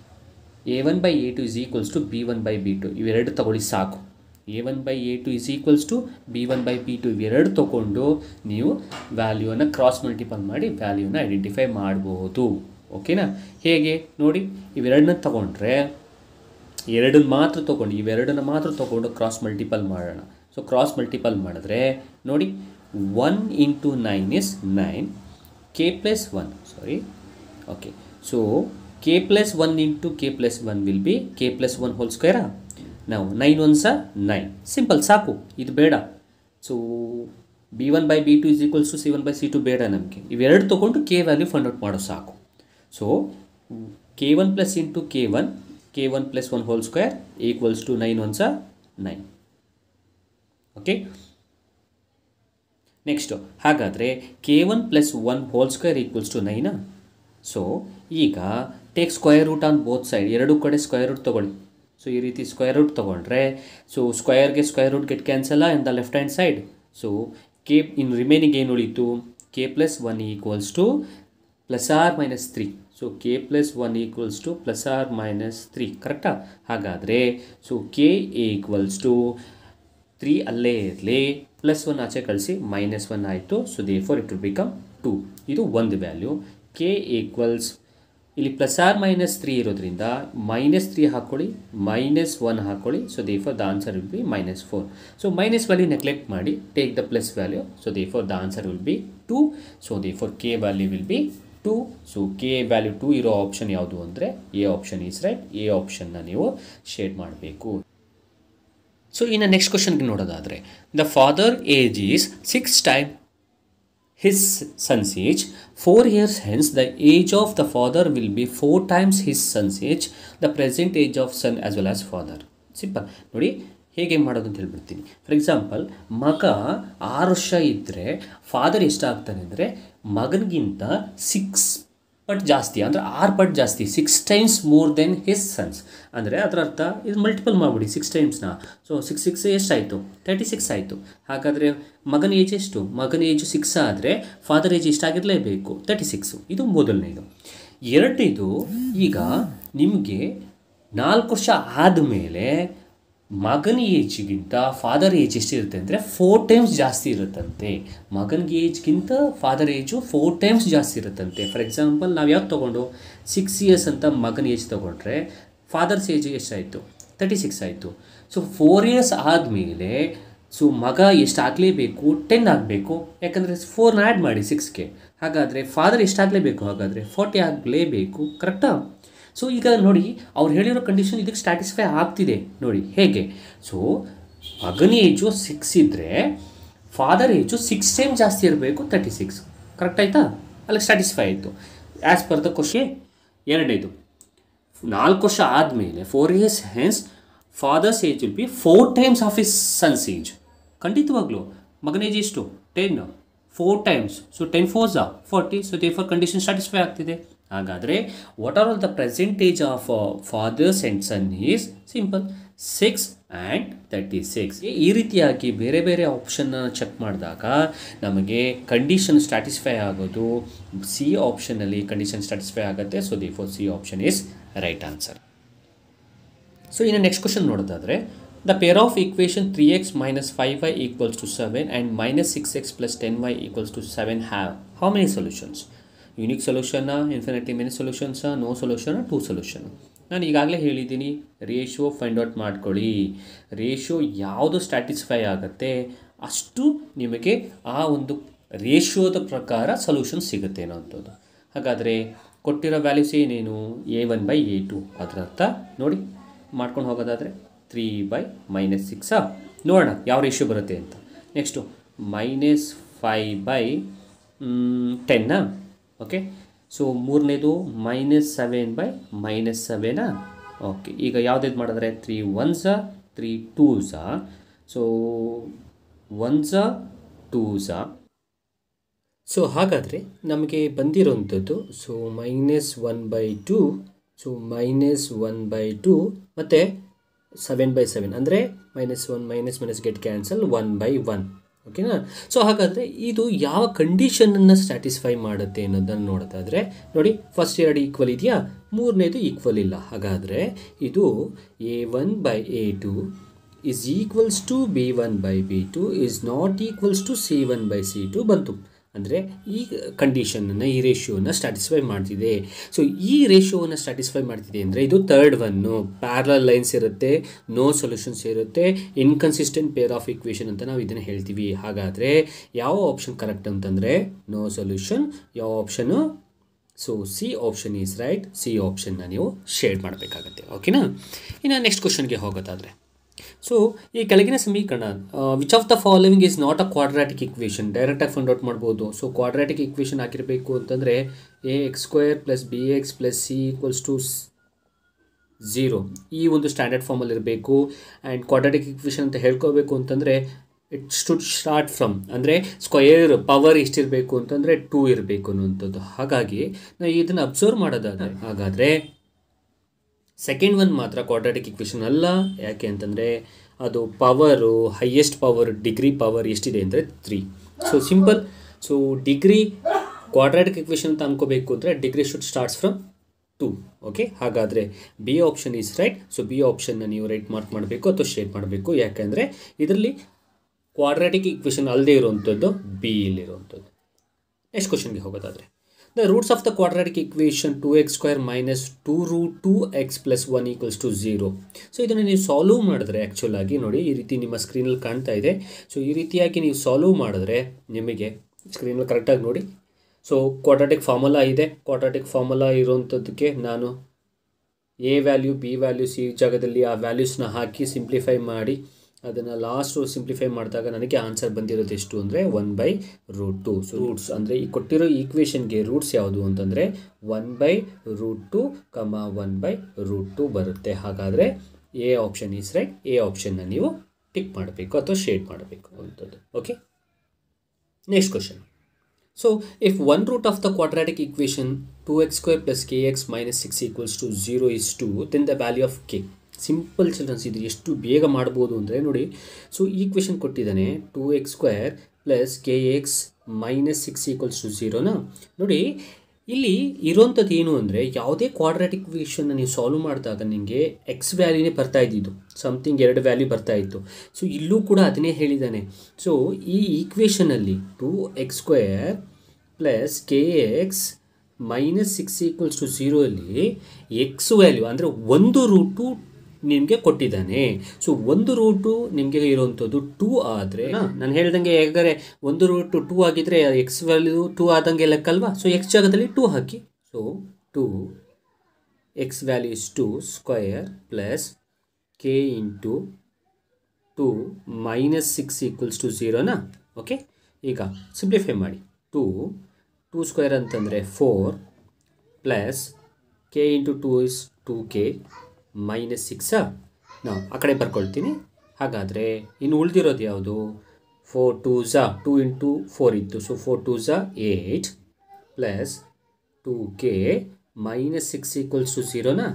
a one by A two is equals to B one by B two ಇವೆರಡು ತಗೊಳ್ಳಿ ಸಾಕು a one by A two is equals to B one by B two ಇವೆರಡು ತೊಗೊಂಡು ನೀವು ವ್ಯಾಲ್ಯೂನ ಕ್ರಾಸ್ ಮಲ್ಟಿಪಲ್ ಮಾಡಿ ವ್ಯಾಲ್ಯೂನ ಐಡೆಂಟಿಫೈ ಮಾಡ್ಬೋದು ಓಕೆನಾ ಹೇಗೆ ನೋಡಿ ಇವೆರಡನ್ನ ತಗೊಂಡ್ರೆ ಎರಡನ್ನ ಮಾತ್ರ ತೊಗೊಂಡು ಇವೆರಡನ್ನ ಮಾತ್ರ ತೊಗೊಂಡು ಕ್ರಾಸ್ ಮಲ್ಟಿಪಲ್ ಮಾಡೋಣ ಸೊ ಕ್ರಾಸ್ ಮಲ್ಟಿಪಲ್ ಮಾಡಿದ್ರೆ ನೋಡಿ one into nine is nine k plus one sorry okay so k plus one into k plus one will be k plus one whole ಸ್ಕ್ವೇರಾ ನಾವು nine ones nine simple ಸಾಕು ಇದು ಬೇಡ so b one by B two is equals to C one by C two ಬೇಡ ನಮಗೆ ಇವೆರಡು ತೊಗೊಂಡು ಕೆ ವ್ಯಾಲ್ಯೂ ಫೈಂಡ್ ಔಟ್ ಮಾಡೋ ಸಾಕು so k one plus into k one k one plus one whole square equals to nine ones nine okay next ಹಾಗಾದರೆ k one plus one whole square equals to ನೈನಾ ಸೊ ಈಗ take square root on both side ಎರಡು ಕಡೆ ಸ್ಕ್ವೇರ್ ರೂಟ್ ತೊಗೊಳ್ಳಿ ಸೊ ಈ ರೀತಿ ಸ್ಕ್ವೇರ್ ರೂಟ್ ತೊಗೊಂಡ್ರೆ ಸೊ ಸ್ಕ್ವೇರ್ಗೆ square root get cancel in the left hand side so k in remaining ಏನು ಉಳೀತು k plus one equals to plus or minus three so k plus one equals to plus or minus three ಕರೆಕ್ಟಾ ಹಾಗಾದರೆ so k equals to three ಅಲ್ಲೇ ಇರಲಿ ಪ್ಲಸ್ ಒನ್ ಆಚೆ ಕಳಿಸಿ ಮೈನಸ್ ಒನ್ ಆಯಿತು so therefore it will become two ಇದು ಒಂದು ವ್ಯಾಲ್ಯೂ ಕೆ ಈಕ್ವಲ್ಸ್ ಇಲ್ಲಿ ಪ್ಲಸ್ ಆರ್ ಮೈನಸ್ ತ್ರೀ ಇರೋದ್ರಿಂದ ಮೈನಸ್ ತ್ರೀ ಹಾಕ್ಕೊಳ್ಳಿ ಮೈನಸ್ ಒನ್ ಹಾಕ್ಕೊಳ್ಳಿ so therefore the answer will be minus four so minus value neglect ಮಾಡಿ take the plus value so therefore the answer will be two so therefore k value will be two so k value two ಇರೋ ಆಪ್ಷನ್ ಯಾವುದು ಅಂದರೆ a option is right A ಆಪ್ಷನ್ನ ನೀವು ಶೇಡ್ ಮಾಡಬೇಕು ಸೊ ಇನ್ನು ನೆಕ್ಸ್ಟ್ ಕ್ವಶನ್ಗೆ ನೋಡೋದಾದರೆ the father age is six time his son's age four years hence the age of the father will be four times his son's age the present age of son as well as father simple ನೋಡಿ ಹೇಗೆ ಮಾಡೋದು ಅಂತ ಹೇಳ್ಬಿಡ್ತೀನಿ ಫಾರ್ ಎಕ್ಸಾಂಪಲ್ ಮಗ ಆರು ವರ್ಷ ಇದ್ದರೆ ಫಾದರ್ ಎಷ್ಟಾಗ್ತಾನೆ ಅಂದರೆ ಮಗನಿಗಿಂತ ಸಿಕ್ಸ್ ಪಟ್ ಜಾಸ್ತಿ ಅಂದರೆ ಆರು ಪಟ್ ಜಾಸ್ತಿ six times more than his son's ಅಂದರೆ ಅದರ ಅರ್ಥ ಇದು ಮಲ್ಟಿಪಲ್ ಮಾಡಿಬಿಡಿ ಸಿಕ್ಸ್ ಟೈಮ್ಸ್ನ ಸೊ ಸಿಕ್ಸ್ ಸಿಕ್ಸ್ ಎಷ್ಟಾಯಿತು ತರ್ಟಿ ಸಿಕ್ಸ್ ಆಯಿತು ಹಾಗಾದರೆ ಮಗನ ಏಜ್ ಎಷ್ಟು ಮಗನ ಏಜು ಸಿಕ್ಸ್ ಆದರೆ ಫಾದರ್ ಏಜ್ ಎಷ್ಟಾಗಿರಲೇಬೇಕು ತರ್ಟಿ ಸಿಕ್ಸು ಇದು ಮೊದಲನೇದು ಎರಡನೇದು ಈಗ ನಿಮಗೆ ನಾಲ್ಕು ವರ್ಷ ಆದಮೇಲೆ ಮಗನ ಏಜ್ಗಿಂತ ಫಾದರ್ ಏಜ್ ಎಷ್ಟಿರುತ್ತೆ ಅಂದರೆ ಫೋರ್ ಟೈಮ್ಸ್ ಜಾಸ್ತಿ ಇರುತ್ತಂತೆ ಮಗನಿಗೆ ಏಜ್ಗಿಂತ ಫಾದರ್ ಏಜು ಫೋರ್ ಟೈಮ್ಸ್ ಜಾಸ್ತಿ ಇರುತ್ತಂತೆ ಫಾರ್ ಎಕ್ಸಾಂಪಲ್ ನಾವು ಯಾವ್ದು ತೊಗೊಂಡು ಸಿಕ್ಸ್ ಇಯರ್ಸ್ ಅಂತ ಮಗನ ಏಜ್ ತೊಗೊಂಡ್ರೆ ಫಾದರ್ಸ್ ಏಜ್ ಎಷ್ಟಾಯಿತು ತರ್ಟಿ ಸಿಕ್ಸ್ ಆಯಿತು ಸೊ ಫೋರ್ ಇಯರ್ಸ್ ಆದಮೇಲೆ ಸೊ ಮಗ ಎಷ್ಟು ಆಗಲೇಬೇಕು ಟೆನ್ ಆಗಬೇಕು ಯಾಕಂದರೆ ಫೋರ್ನ ಆ್ಯಡ್ ಮಾಡಿ ಸಿಕ್ಸ್ಗೆ ಹಾಗಾದರೆ ಫಾದರ್ ಎಷ್ಟಾಗಲೇಬೇಕು ಹಾಗಾದರೆ ಫೋರ್ಟಿ ಆಗಲೇಬೇಕು ಕರೆಕ್ಟಾ ಸೊ ಈಗ ನೋಡಿ ಅವ್ರು ಹೇಳಿರೋ ಕಂಡೀಷನ್ ಇದಕ್ಕೆ ಸ್ಟ್ಯಾಟಿಸ್ಫೈ ಆಗ್ತಿದೆ ನೋಡಿ ಹೇಗೆ ಸೊ ಮಗನ ಏಜು ಸಿಕ್ಸ್ ಇದ್ದರೆ ಫಾದರ್ ಏಜು ಸಿಕ್ಸ್ ಟೈಮ್ ಜಾಸ್ತಿ ಇರಬೇಕು ತರ್ಟಿ ಸಿಕ್ಸ್ ಕರೆಕ್ಟ್ ಆಯಿತಾ ಅಲ್ಲಿಗೆ ಸ್ಟ್ಯಾಟಿಸ್ಫೈ ಆಯಿತು ಆ್ಯಸ್ ಪರ್ ದ ಕ್ವಶನ್ ಎರಡನೇದು ನಾಲ್ಕು ವರ್ಷ ಆದಮೇಲೆ four years hence father's age will be four times of his son's age ಖಂಡಿತವಾಗ್ಲೂ ಮಗನ ಏಜ್ ಎಷ್ಟು ten four times so ten ಫೋರ್ಸಾ forty so they therefore condition satisfy ಆಗ್ತಿದೆ ಹಾಗಾದರೆ what are all the present age of father's and son is simple six and thirty six ಈ ರೀತಿಯಾಗಿ ಬೇರೆ ಬೇರೆ ಆಪ್ಷನ್ನ ಚೆಕ್ ಮಾಡಿದಾಗ ನಮಗೆ ಕಂಡೀಷನ್ ಸ್ಟ್ಯಾಟಿಸ್ಫೈ ಆಗೋದು ಸಿ ಆಪ್ಷನಲ್ಲಿ ಕಂಡೀಷನ್ ಸ್ಟ್ಯಾಟಿಸ್ಫೈ ಆಗುತ್ತೆ so therefore C option is right answer so ಇನ್ನು ನೆಕ್ಸ್ಟ್ ಕ್ವಶನ್ ನೋಡೋದಾದರೆ the pair of equation three x minus five y equals to seven and minus six x plus ten y equals to seven have how many solutions unique ಸೊಲ್ಯೂಷನ್ನ ಇನ್ಫಿನಿಟಿ ಮೆನಿ ಸೊಲ್ಯೂಷನ್ಸಾ ನೋ ಸೊಲ್ಯೂಷನ್ ಟೂ ಸೊಲ್ಯೂಷನ್ ನಾನು ಈಗಾಗಲೇ ಹೇಳಿದ್ದೀನಿ ರೇಷಿಯೋ ಫೈಂಡ್ ಔಟ್ ಮಾಡ್ಕೊಳ್ಳಿ ರೇಷಿಯೋ ಯಾವುದು ಸ್ಟ್ಯಾಟಿಸ್ಫೈ ಆಗುತ್ತೆ ಅಷ್ಟು ನಿಮಗೆ ಆ ಒಂದು ರೇಷಿಯೋದ ಪ್ರಕಾರ ಸೊಲ್ಯೂಷನ್ ಸಿಗುತ್ತೆ ಅನ್ನೋಂಥದ್ದು ಹಾಗಾದರೆ ಕೊಟ್ಟಿರೋ ವ್ಯಾಲ್ಯೂಸ್ ಏನೇನು a one by A two ಅದರ ಅರ್ಥ ನೋಡಿ ಮಾಡ್ಕೊಂಡು ಹೋಗೋದಾದರೆ ತ್ರೀ ಬೈ ಮೈನಸ್ ಸಿಕ್ಸಾ ನೋಡೋಣ ಯಾವ ರೇಷಿಯೋ ಬರುತ್ತೆ ಅಂತ ನೆಕ್ಸ್ಟು ಮೈನಸ್ ಫೈ ಬೈ ಟೆನ್ನಾ ಓಕೆ ಸೊ ಮೂರನೇದು ಮೈನಸ್ ಸೆವೆನ್ ಬೈ ಮೈನಸ್ ಸೆವೆನಾ ಓಕೆ ಈಗ ಯಾವುದೇದು ಮಾಡಿದ್ರೆ ತ್ರೀ ಒನ್ಸಾ ತ್ರೀ ಟೂಸಾ ಸೊ ಒನ್ಸಾ ಟೂಸಾ ಸೊ ಹಾಗಾದರೆ ನಮಗೆ ಬಂದಿರೋಂಥದ್ದು so minus one by two so minus one by two ಮತ್ತು ಸೆವೆನ್ ಬೈ ಸೆವೆನ್ ಅಂದರೆ minus one minus minus get cancel one by one ಓಕೆನಾ ಸೊ ಹಾಗಾದರೆ ಇದು ಯಾವ ಕಂಡೀಷನನ್ನು ಸ್ಟ್ಯಾಟಿಸ್ಫೈ ಮಾಡುತ್ತೆ ಅನ್ನೋದನ್ನು ನೋಡೋದಾದರೆ ನೋಡಿ ಫಸ್ಟ್ ಎರಡು ಈಕ್ವಲ್ ಇದೆಯಾ ಮೂರನೇದು ಈಕ್ವಲ್ ಇಲ್ಲ ಹಾಗಾದರೆ ಇದು a one by A two is equals to B one by B two is not equals to C one by C two ಬಂತು ಅಂದರೆ ಈ ಕಂಡೀಷನನ್ನು ಈ ರೇಷಿಯೋನ ಸ್ಟ್ಯಾಟಿಸ್ಫೈ ಮಾಡ್ತಿದೆ ಸೊ ಈ ರೇಷಿಯೋವನ್ನು ಸ್ಟ್ಯಾಟಿಸ್ಫೈ ಮಾಡ್ತಿದೆ ಅಂದರೆ ಇದು ತರ್ಡ್ ಒನ್ನು ಪ್ಯಾರಲ್ ಲೈನ್ಸ್ ಇರುತ್ತೆ ನೋ ಸೊಲ್ಯೂಷನ್ಸ್ ಇರುತ್ತೆ ಇನ್ಕನ್ಸಿಸ್ಟೆಂಟ್ ಪೇರ್ ಆಫ್ ಇಕ್ವೇಷನ್ ಅಂತ ನಾವು ಇದನ್ನು ಹೇಳ್ತೀವಿ ಹಾಗಾದರೆ ಯಾವ ಆಪ್ಷನ್ ಕರೆಕ್ಟ್ ಅಂತಂದರೆ ನೋ ಸೊಲ್ಯೂಷನ್ ಯಾವ option so C option is right C ಆಪ್ಷನ್ನ ನೀವು ಶೇಡ್ ಮಾಡಬೇಕಾಗತ್ತೆ ಓಕೆನಾ ಇನ್ನು ನೆಕ್ಸ್ಟ್ ಕ್ವಶನ್ಗೆ ಹೋಗೋದಾದರೆ ಸೊ ಈ ಕೆಳಗಿನ ಸಮೀಕರಣ which of the following is not a quadratic equation ಡೈರೆಕ್ಟಾಗಿ ಫೈಂಡ್ ಔಟ್ ಮಾಡ್ಬೋದು ಸೊ ಕ್ವಾಡ್ರಾಟಿಕ್ ಇಕ್ವೇಷನ್ ಹಾಕಿರಬೇಕು ಅಂತಂದರೆ a x square plus b x plus c equals to zero ಈ ಒಂದು ಸ್ಟ್ಯಾಂಡರ್ಡ್ ಫಾರ್ಮಲ್ಲಿ ಇರಬೇಕು ಆ್ಯಂಡ್ ಕ್ವಾಡ್ರಾಟಿಕ್ ಇಕ್ವೇಷನ್ ಅಂತ ಹೇಳ್ಕೋಬೇಕು ಅಂತಂದರೆ ಇಟ್ ಶುಡ್ ಸ್ಟಾರ್ಟ್ ಫ್ರಮ್ ಅಂದರೆ ಸ್ಕ್ವಯರ್ ಪವರ್ ಎಷ್ಟಿರಬೇಕು ಅಂತಂದರೆ ಟೂ ಇರಬೇಕು ಅನ್ನುವಂಥದ್ದು ಹಾಗಾಗಿ ನಾವು ಇದನ್ನು ಅಬ್ಸರ್ವ್ ಮಾಡೋದಾದರೆ ಹಾಗಾದರೆ ಸೆಕೆಂಡ್ ಒನ್ ಮಾತ್ರ ಕ್ವಾಡ್ರಾಟಿಕ್ ಇಕ್ವೇಷನ್ ಅಲ್ಲ ಯಾಕೆ ಅಂತಂದರೆ ಅದು power highest power degree power ಎಷ್ಟಿದೆ ಅಂದರೆ three so simple so degree quadratic equation ಅಂತ ಅನ್ಕೋಬೇಕು ಅಂದರೆ degree should starts from two okay ಹಾಗಾದರೆ B option is right so B ಆಪ್ಷನ್ನ ನೀವು ರೈಟ್ ಮಾರ್ಕ್ ಮಾಡಬೇಕು ಅಥವಾ ಶೇಡ್ ಮಾಡಬೇಕು ಯಾಕೆಂದರೆ ಇದರಲ್ಲಿ ಕ್ವಾಡ್ರಾಟಿಕ್ ಇಕ್ವೇಷನ್ ಅಲ್ಲದೆ ಇರುವಂಥದ್ದು ಬಿ ಇಲ್ಲಿರುವಂಥದ್ದು ನೆಕ್ಸ್ಟ್ ಕ್ವಶನ್ಗೆ ಹೋಗೋದಾದರೆ the roots of the quadratic equation two x square minus two root two x plus one equals to zero so ಇದನ್ನು ನೀವು ಸಾಲ್ವ್ ಮಾಡಿದ್ರೆ ಆ್ಯಕ್ಚುಲ್ ಆಗಿ ನೋಡಿ ಈ ರೀತಿ ನಿಮ್ಮ ಸ್ಕ್ರೀನಲ್ಲಿ ಕಾಣ್ತಾ ಇದೆ ಸೊ ಈ ರೀತಿಯಾಗಿ ನೀವು ಸಾಲ್ವ್ ಮಾಡಿದ್ರೆ ನಿಮಗೆ ಸ್ಕ್ರೀನಲ್ಲಿ ಕರೆಕ್ಟಾಗಿ ನೋಡಿ ಸೊ ಕ್ವಾಡ್ರಾಟಿಕ್ ಫಾರ್ಮುಲಾ ಇದೆ ಕ್ವಾಡ್ರಾಟಿಕ್ ಫಾರ್ಮುಲಾ ಇರೋವಂಥದ್ದಕ್ಕೆ ನಾನು ಎ ವ್ಯಾಲ್ಯೂ ಬಿ ವ್ಯಾಲ್ಯೂಸ್ ಈ ಜಾಗದಲ್ಲಿ ಆ ವ್ಯಾಲ್ಯೂಸ್ನ ಹಾಕಿ ಸಿಂಪ್ಲಿಫೈ ಮಾಡಿ ಅದನ್ನು ಲಾಸ್ಟು ಸಿಂಪ್ಲಿಫೈ ಮಾಡಿದಾಗ ನನಗೆ ಆನ್ಸರ್ ಬಂದಿರೋದು ಎಷ್ಟು ಅಂದರೆ one by root two so roots ಅಂದರೆ ಈ ಕೊಟ್ಟಿರೋ ಈಕ್ವೇಷನ್ಗೆ ರೂಟ್ಸ್ ಯಾವುದು ಅಂತಂದರೆ one by root two comma one by root two ಬರುತ್ತೆ ಹಾಗಾದರೆ A option is right A ಆಪ್ಷನ್ನ ನೀವು ಟಿಕ್ ಮಾಡಬೇಕು ಅಥವಾ ಶೇಡ್ ಮಾಡಬೇಕು ಅಂಥದ್ದು okay next question so if one root of the quadratic equation two x square plus k x minus six equals to zero is two then the value of K simple childrens ಇದು ಎಷ್ಟು ಬೇಗ ಮಾಡ್ಬೋದು ಅಂದರೆ ನೋಡಿ ಸೊ ಈಕ್ವೇಷನ್ ಕೊಟ್ಟಿದ್ದಾನೆ two x square plus k x minus six equals to ಝೀರೋನಾ ನೋಡಿ ಇಲ್ಲಿ ಇರೋಂಥದ್ದು ಏನು ಅಂದರೆ ಯಾವುದೇ ಕ್ವಾಡ್ರಾಟಿಕ್ ಇಕ್ವೇಷನ್ನ ನೀವು ಸಾಲ್ವ್ ಮಾಡಿದಾಗ ನಿಮಗೆ ಎಕ್ಸ್ ವ್ಯಾಲ್ಯೂನೇ ಬರ್ತಾ ಇದ್ದಿದ್ದು ಸಮಥಿಂಗ್ ಎರಡು ವ್ಯಾಲ್ಯೂ ಬರ್ತಾ ಇತ್ತು ಸೊ ಇಲ್ಲೂ ಕೂಡ ಅದನ್ನೇ ಹೇಳಿದ್ದಾನೆ ಸೊ ಈ ಈಕ್ವೇಷನಲ್ಲಿ two x square plus k x minus six equals to zero ಅಲ್ಲಿ ಎಕ್ಸ್ ವ್ಯಾಲ್ಯೂ ಅಂದರೆ ಒಂದು ರೂಟು ನಿಮಗೆ ಕೊಟ್ಟಿದ್ದಾನೆ ಸೊ ಒಂದು ರೂಟು ನಿಮಗೆ ಇರುವಂಥದ್ದು ಟೂ ಆದರೆ ನಾನು ಹೇಳ್ದಂಗೆ ಹೇಗಾರೆ ಒಂದು ರೂಟು ಟೂ ಆಗಿದ್ರೆ ಎಕ್ಸ್ ವ್ಯಾಲ್ಯೂ ಟೂ ಆದಂಗೆ ಲೆಕ್ಕಲ್ವಾ ಸೊ ಎಕ್ಸ್ ಜಾಗದಲ್ಲಿ ಟೂ ಹಾಕಿ so two x value is two square plus k into two minus six equals to ಝೀರೋನಾ ಓಕೆ ಈಗ ಸಿಂಪ್ಲಿಫೈ ಮಾಡಿ ಟೂ ಟೂ ಸ್ಕ್ವೇರ್ ಅಂತಂದರೆ four plus k into two is two k minus ಸಿಕ್ಸಾ ನಾವು ಆ ಕಡೆ ಬರ್ಕೊಳ್ತೀನಿ ಹಾಗಾದರೆ ಇನ್ನು ಉಳಿದಿರೋದು ಯಾವುದು ಫೋರ್ ಟೂ ಝಾ ಟೂ ಇಂಟು ಫೋರ್ ಇತ್ತು so four two Jha eight plus two k minus six equals to ಝೀರೋನಾ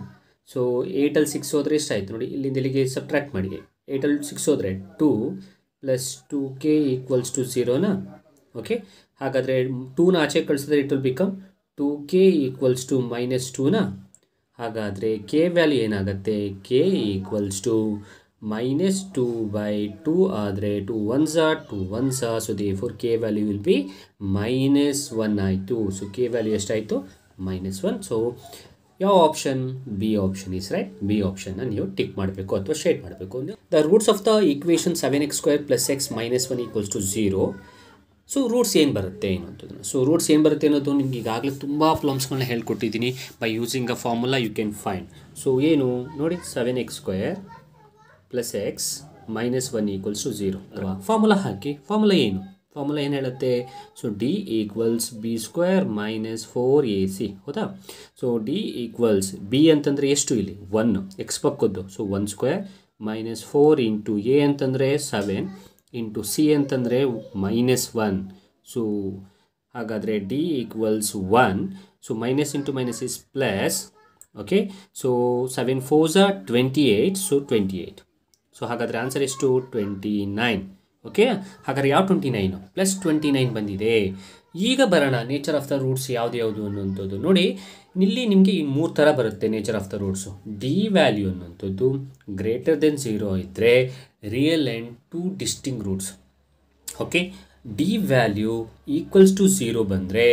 ಸೊ ಏಯ್ಟಲ್ಲಿ ಸಿಕ್ಸ್ ಹೋದರೆ ಎಷ್ಟಾಯಿತು ನೋಡಿ ಇಲ್ಲಿಂದ ಇಲ್ಲಿಗೆ ಸಬ್ಟ್ರ್ಯಾಕ್ಟ್ ಮಾಡಿ ಏಯ್ಟಲ್ಲಿ ಸಿಕ್ಸ್ ಹೋದರೆ two plus two k equals to ಝೀರೋನಾ ಓಕೆ ಹಾಗಾದರೆ ಟೂನ ಆಚೆ ಕಳಿಸಿದ್ರೆ it will become two k equals to minus ಟೂನಾ ಹಾಗಾದರೆ ಕೆ ವ್ಯಾಲ್ಯೂ ಏನಾಗುತ್ತೆ k equals to minus two by two ಆದರೆ ಟು ಒನ್ ಝಾ ಟು ಒನ್ ಝಾ so therefore k value will be minus one ಆಯಿತು ಸೊ ಕೆ ವ್ಯಾಲ್ಯೂ ಎಷ್ಟಾಯಿತು ಮೈನಸ್ ಒನ್ ಸೊ ಯಾವ option B option is right B ಆಪ್ಷನ್ನ ನೀವು ಟಿಕ್ ಮಾಡಬೇಕು ಅಥವಾ ಶೇಡ್ ಮಾಡಬೇಕು the roots of the equation seven x square plus x minus one equals to zero so roots ಏನು ಬರುತ್ತೆ ಅನ್ನೋಂಥದ್ದನ್ನು ಸೊ ರೂಟ್ಸ್ ಏನು ಬರುತ್ತೆ ಅನ್ನೋದು ನಿಮ್ಗೆ ಈಗಾಗಲೇ ತುಂಬ ಪ್ರಾಬ್ಲಮ್ಸ್ಗಳನ್ನ ಹೇಳ್ಕೊಟ್ಟಿದ್ದೀನಿ by using a formula you can find so ಏನು ನೋಡಿ seven x square plus x minus one equals to zero ಅಲ್ವಾ ಫಾರ್ಮುಲಾ ಹಾಕಿ ಫಾರ್ಮುಲಾ ಏನು ಫಾರ್ಮುಲಾ ಏನು ಹೇಳುತ್ತೆ so d equals b square minus four a c ಹೌದಾ ಸೊ ಡಿ ಈಕ್ವಲ್ಸ್ ಬಿ ಅಂತಂದರೆ ಎಷ್ಟು ಇಲ್ಲಿ ಒನ್ ಎಕ್ಸ್ ಪಕ್ಕದ್ದು so one square minus four into a ಅಂತಂದರೆ ಸೆವೆನ್ ಇಂಟು ಸಿ ಅಂತಂದರೆ ಮೈನಸ್ ಒನ್ ಸೊ ಹಾಗಾದರೆ D equals one so minus into minus is plus okay so seven fours twenty eight so twenty eight so ಹಾಗಾದರೆ ಆನ್ಸರ್ ಎಷ್ಟು ಟ್ವೆಂಟಿ ನೈನ್ ಓಕೆ ಹಾಗಾದ್ರೆ ಯಾವ twenty nine plus twenty nine ಬಂದಿದೆ ಈಗ ಬರೋಣ ನೇಚರ್ ಆಫ್ ದ ರೂಟ್ಸ್ ಯಾವ್ದು ಯಾವುದು ಅನ್ನುವಂಥದ್ದು ನೋಡಿ ಇಲ್ಲಿ ನಿಮಗೆ ಈ ಮೂರು ಥರ ಬರುತ್ತೆ nature of the roots d value ಅನ್ನುವಂಥದ್ದು ಗ್ರೇಟರ್ ದೆನ್ ಝೀರೋ ಇದ್ದರೆ real and two distinct roots okay d value equals to zero ಬಂದರೆ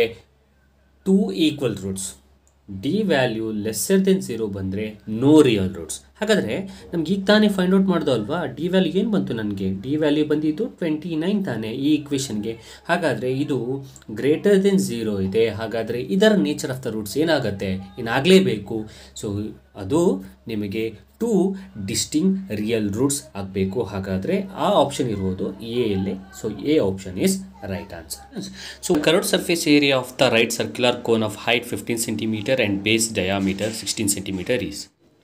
two equal roots d value lesser than zero ಬಂದರೆ ನೋ ರಿಯಲ್ ರೂಟ್ಸ್ ಹಾಗಾದರೆ ನಮ್ಗೆ ಈಗ ತಾನೇ ಫೈಂಡ್ ಔಟ್ ಮಾಡ್ದೋ ಅಲ್ವಾ ಡಿ ವ್ಯಾಲ್ಯೂ ಏನು ಬಂತು ನನಗೆ ಡಿ ವ್ಯಾಲ್ಯೂ ಬಂದಿದ್ದು ಟ್ವೆಂಟಿ ನೈನ್ ತಾನೇ ಈ ಇಕ್ವೇಷನ್ಗೆ ಹಾಗಾದರೆ ಇದು ಗ್ರೇಟರ್ ದೆನ್ ಝೀರೋ ಇದೆ ಹಾಗಾದರೆ ಇದರ ನೇಚರ್ ಆಫ್ ದ ರೂಟ್ಸ್ ಏನಾಗುತ್ತೆ ಏನಾಗಲೇಬೇಕು ಸೊ ಅದು ನಿಮಗೆ ಟೂ ಡಿಸ್ಟಿಂಗ್ ರಿಯಲ್ ರೂಟ್ಸ್ ಆಗಬೇಕು ಹಾಗಾದರೆ ಆ ಆಪ್ಷನ್ ಇರುವುದು ಎ ಅಲ್ಲಿ so A option is right answer so curved surface area of the right circular cone of height fifteen centimeter and base diameter sixteen centimeter is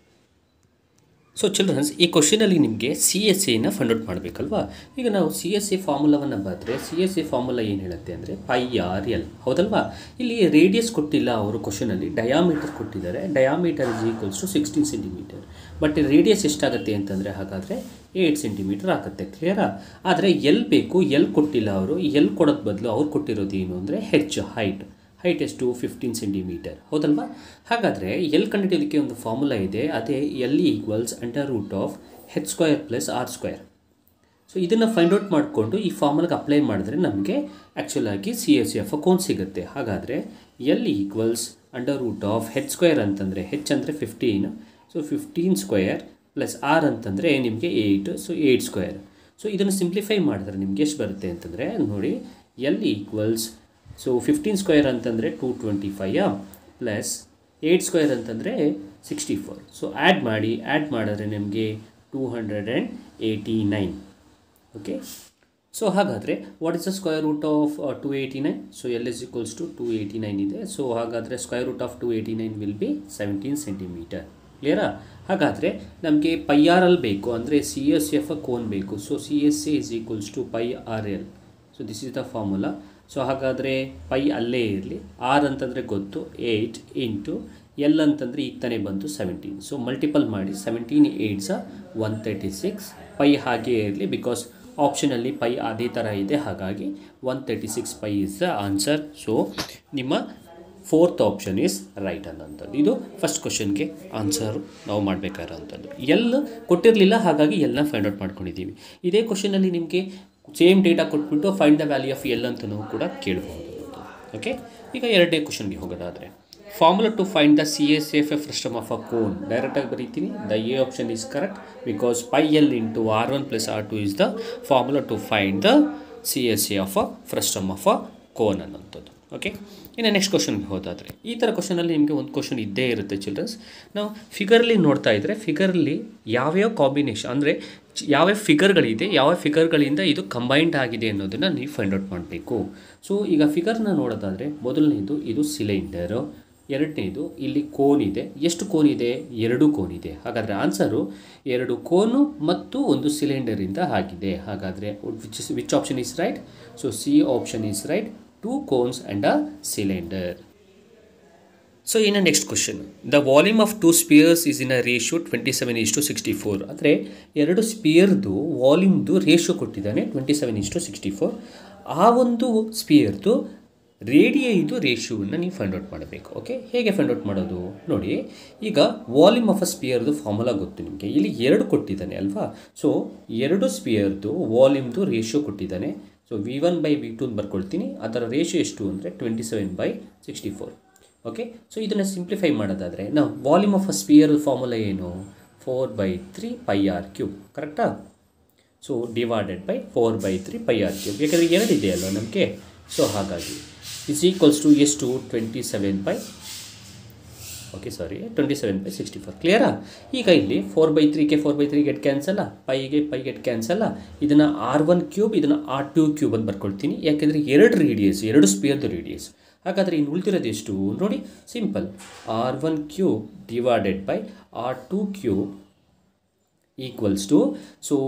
so childrens ಈ ಕ್ವಶನಲ್ಲಿ ನಿಮಗೆ ಸಿ ಎಸ್ ಎನ ಫೈಂಡ್ ಔಟ್ ಮಾಡಬೇಕಲ್ವಾ ಈಗ ನಾವು ಸಿ ಎಸ್ ಎ ಫಾರ್ಮುಲಾವನ್ನು ಬರೆದ್ರೆ ಸಿ ಎಸ್ ಎ ಫಾರ್ಮುಲಾ ಏನು ಹೇಳುತ್ತೆ ಅಂದರೆ ಪೈ ಆರ್ ಎಲ್ ಹೌದಲ್ವಾ ಇಲ್ಲಿ ರೇಡಿಯಸ್ ಕೊಟ್ಟಿಲ್ಲ ಅವರು ಕ್ವಶನಲ್ಲಿ ಡಯಾಮೀಟರ್ ಕೊಟ್ಟಿದ್ದಾರೆ diameter is equals to sixteen centimeter but radius ಎಷ್ಟಾಗುತ್ತೆ ಅಂತಂದರೆ ಹಾಗಾದರೆ ಏಯ್ಟ್ ಸೆಂಟಿಮೀಟರ್ ಆಗುತ್ತೆ ಕ್ಲಿಯರಾ ಆದರೆ ಎಲ್ ಬೇಕು ಎಲ್ ಕೊಟ್ಟಿಲ್ಲ ಅವರು ಎಲ್ ಕೊಡೋದು ಬದಲು ಅವ್ರು ಕೊಟ್ಟಿರೋದು ಏನು ಅಂದರೆ ಹೆಚ್ಚು ಹೈಟ್ ಹೈಟ್ ಎಷ್ಟು ಫಿಫ್ಟೀನ್ ಸೆಂಟಿಮೀಟರ್ ಹೌದಲ್ವಾ ಹಾಗಾದರೆ ಎಲ್ ಕಂಡುಹಿಡಿಯೋದಕ್ಕೆ ಒಂದು ಫಾರ್ಮುಲಾ ಇದೆ ಅದೇ l equals under root of h square plus r square so ಇದನ್ನು ಫೈಂಡ್ ಔಟ್ ಮಾಡಿಕೊಂಡು ಈ ಫಾರ್ಮುಲಾಗೆ ಅಪ್ಲೈ ಮಾಡಿದ್ರೆ ನಮಗೆ ಆ್ಯಕ್ಚುಲ್ ಆಗಿ ಸಿ ಎಸ್ ಎಫ್ ಕೋನ್ ಸಿಗುತ್ತೆ ಹಾಗಾದರೆ l equals under root of h square ಅಂತಂದರೆ ಹೆಚ್ ಅಂದರೆ fifteen so fifteen square plus r ಅಂತಂದರೆ ನಿಮಗೆ eight so eight square so ಇದನ್ನು ಸಿಂಪ್ಲಿಫೈ ಮಾಡಿದ್ರೆ ನಿಮ್ಗೆ ಎಷ್ಟು ಬರುತ್ತೆ ಅಂತಂದರೆ ನೋಡಿ l equals so fifteen square ಅಂತಂದರೆ two twenty five plus eight square ಅಂತಂದರೆ ಸಿಕ್ಸ್ಟಿ ಫೋರ್ ಸೊ ಆ್ಯಡ್ ಮಾಡಿ ಆ್ಯಡ್ ಮಾಡಿದ್ರೆ ನಿಮಗೆ two hundred and eighty nine okay so ಹಾಗಾದರೆ what is the square root of two eighty nine so l is equals to two eighty nine ಇದೆ ಸೊ ಹಾಗಾದರೆ square root of two eighty nine will be seventeen centimeter ಕ್ಲಿಯರಾ ಹಾಗಾದರೆ ನಮಗೆ ಪೈ ಆರ್ ಎಲ್ ಬೇಕು ಅಂದರೆ ಸಿ ಎಸ್ ಎಫ್ ಕೋನ್ ಬೇಕು so C S A is equals to pi r l so this is the formula so ಹಾಗಾದರೆ ಪೈ ಅಲ್ಲೇ ಇರಲಿ ಆರ್ ಅಂತಂದರೆ ಗೊತ್ತು ಏಯ್ಟ್ ಇಂಟು ಎಲ್ ಅಂತಂದರೆ ಈಗ ತಾನೇ ಬಂತು ಸೆವೆಂಟೀನ್ ಸೊ ಮಲ್ಟಿಪಲ್ ಮಾಡಿ seventeen eights one thirty six pi ಹಾಗೇ ಇರಲಿ ಬಿಕಾಸ್ ಆಪ್ಷನಲ್ಲಿ ಪೈ ಅದೇ ಥರ ಇದೆ ಹಾಗಾಗಿ one thirty six pi is the answer so ನಿಮ್ಮ ಫೋರ್ತ್ ಆಪ್ಷನ್ ಈಸ್ ರೈಟ್ ಅನ್ನೋಂಥದ್ದು ಇದು ಫಸ್ಟ್ ಕ್ವಶನ್ಗೆ ಆನ್ಸರ್ ನಾವು ಮಾಡಬೇಕಾಗಿರೋಂಥದ್ದು ಎಲ್ ಕೊಟ್ಟಿರಲಿಲ್ಲ ಹಾಗಾಗಿ ಎಲ್ಲ ಫೈಂಡ್ ಔಟ್ ಮಾಡ್ಕೊಂಡಿದ್ದೀವಿ ಇದೇ ಕ್ವಶನಲ್ಲಿ ನಿಮಗೆ ಸೇಮ್ ಡೇಟಾ ಕೊಟ್ಬಿಟ್ಟು find the value of L ಅಂತಲೂ ಕೂಡ ಕೇಳ್ಬೋದು ಓಕೆ ಈಗ ಎರಡನೇ ಕ್ವಶನ್ಗೆ ಹೋಗೋದಾದರೆ formula to find the C S F F frustum of a cone ಡೈರೆಕ್ಟಾಗಿ ಬರೀತೀನಿ the A option is correct because pi L into R one plus R two is the formula to find the C S A of a frustum of a cone ಅನ್ನೋಂಥದ್ದು ಓಕೆ ಇನ್ನು ನೆಕ್ಸ್ಟ್ ಕ್ವಶನ್ಗೆ ಹೋದಾದರೆ ಈ ಥರ ಕ್ವಶನಲ್ಲಿ ನಿಮಗೆ ಒಂದು ಕ್ವಶನ್ ಇದ್ದೇ ಇರುತ್ತೆ ಚಿಲ್ಡ್ರನ್ಸ್ ನಾವು ಫಿಗರಲ್ಲಿ ನೋಡ್ತಾ ಇದ್ದರೆ ಫಿಗರಲ್ಲಿ ಯಾವ್ಯಾವ ಕಾಂಬಿನೇಷನ್ ಅಂದರೆ ಯಾವ್ಯಾವ ಫಿಗರ್ಗಳಿದೆ ಯಾವ ಫಿಗರ್ಗಳಿಂದ ಇದು ಕಂಬೈನ್ಡ್ ಆಗಿದೆ ಅನ್ನೋದನ್ನು ನೀವು ಫೈಂಡ್ ಔಟ್ ಮಾಡಬೇಕು ಸೊ ಈಗ ಫಿಗರ್ನ ನೋಡೋದಾದರೆ ಮೊದಲನೇದು ಇದು ಸಿಲಿಂಡರು ಎರಡನೇದು ಇಲ್ಲಿ ಕೋನ್ ಇದೆ ಎಷ್ಟು ಕೋನ್ ಇದೆ ಎರಡು ಕೋನ್ ಇದೆ ಹಾಗಾದರೆ ಆನ್ಸರು ಎರಡು ಕೋನು ಮತ್ತು ಒಂದು ಸಿಲಿಂಡರಿಂದ ಆಗಿದೆ ಹಾಗಾದರೆ which which option is right so C option is right two cones and a cylinder so ಇನ್ನು next question the volume of two spheres is in a ratio twenty seven ಇಷ್ಟು ಸಿಕ್ಸ್ಟಿ ಫೋರ್ ಅಂದರೆ ಎರಡು ಸ್ಪಿಯರ್ದು ವಾಲ್ಯೂಮ್ದು ರೇಷಿಯೋ ಕೊಟ್ಟಿದ್ದಾನೆ ಟ್ವೆಂಟಿ ಸೆವೆನ್ ಇಷ್ಟು ಸಿಕ್ಸ್ಟಿ ಫೋರ್ ಆ ಒಂದು ಸ್ಪಿಯರ್ದು ರೇಡಿಯೈದು ರೇಷಿಯೋವನ್ನು ನೀವು ಫೈಂಡ್ ಔಟ್ ಮಾಡಬೇಕು ಓಕೆ ಹೇಗೆ ಫೈಂಡ್ ಔಟ್ ಮಾಡೋದು ನೋಡಿ ಈಗ ವಾಲ್ಯೂಮ್ ಆಫ್ ಅ ಸ್ಪಿಯರ್ದು ಫಾರ್ಮುಲಾ ಗೊತ್ತು ನಿಮಗೆ ಇಲ್ಲಿ ಎರಡು ಕೊಟ್ಟಿದ್ದಾನೆ ಅಲ್ವಾ ಸೊ ಎರಡು ಸ್ಪಿಯರ್ದು ವಾಲ್ಯೂಮ್ದು ರೇಷಿಯೋ ಕೊಟ್ಟಿದ್ದಾನೆ so V one by V two ಅಂತ ಬರ್ಕೊಳ್ತೀನಿ ಅದರ ರೇಷಿಯೋ ಎಷ್ಟು ಅಂದರೆ twenty seven by sixty four okay so ಇದನ್ನು ಸಿಂಪ್ಲಿಫೈ ಮಾಡೋದಾದರೆ ನಾವು volume of a sphere formula ಏನು four by three pi R cube ಕರೆಕ್ಟಾ so divided by four by three pi R cube ಯಾಕಂದರೆ ಎರಡು ಇದೆಯಲ್ಲ ನಮಗೆ ಸೊ ಹಾಗಾಗಿ ಇಸ್ ಈಕ್ವಲ್ಸ್ ಟು ಎಷ್ಟು twenty seven by okay sorry twenty seven by sixty four ಕ್ಲಿಯರಾ ಈಗ ಇಲ್ಲಿ ಫೋರ್ ಬೈ ತ್ರೀಗೆ ಫೋರ್ ಬೈ ತ್ರೀ ಗೆಟ್ ಕ್ಯಾನ್ಸಲ್ಲ ಪೈಗೆ ಪೈ ಗೆಟ್ ಕ್ಯಾನ್ಸಲ್ಲ ಇದನ್ನು ಆರ್ ಒನ್ ಕ್ಯೂಬ್ ಇದನ್ನು ಆರ್ ಟು ಕ್ಯೂಬ್ ಅಂತ ಬರ್ಕೊಳ್ತೀನಿ ಯಾಕೆಂದರೆ ಎರಡು ರೇಡಿಯಸ್ ಎರಡು ಸ್ಪಿಯರ್ದು ರೇಡಿಯಸ್ ಹಾಗಾದರೆ ಇನ್ನು ಉಳಿದಿರೋದು ಎಷ್ಟು ನೋಡಿ simple R one cube divided by R two cube equals to so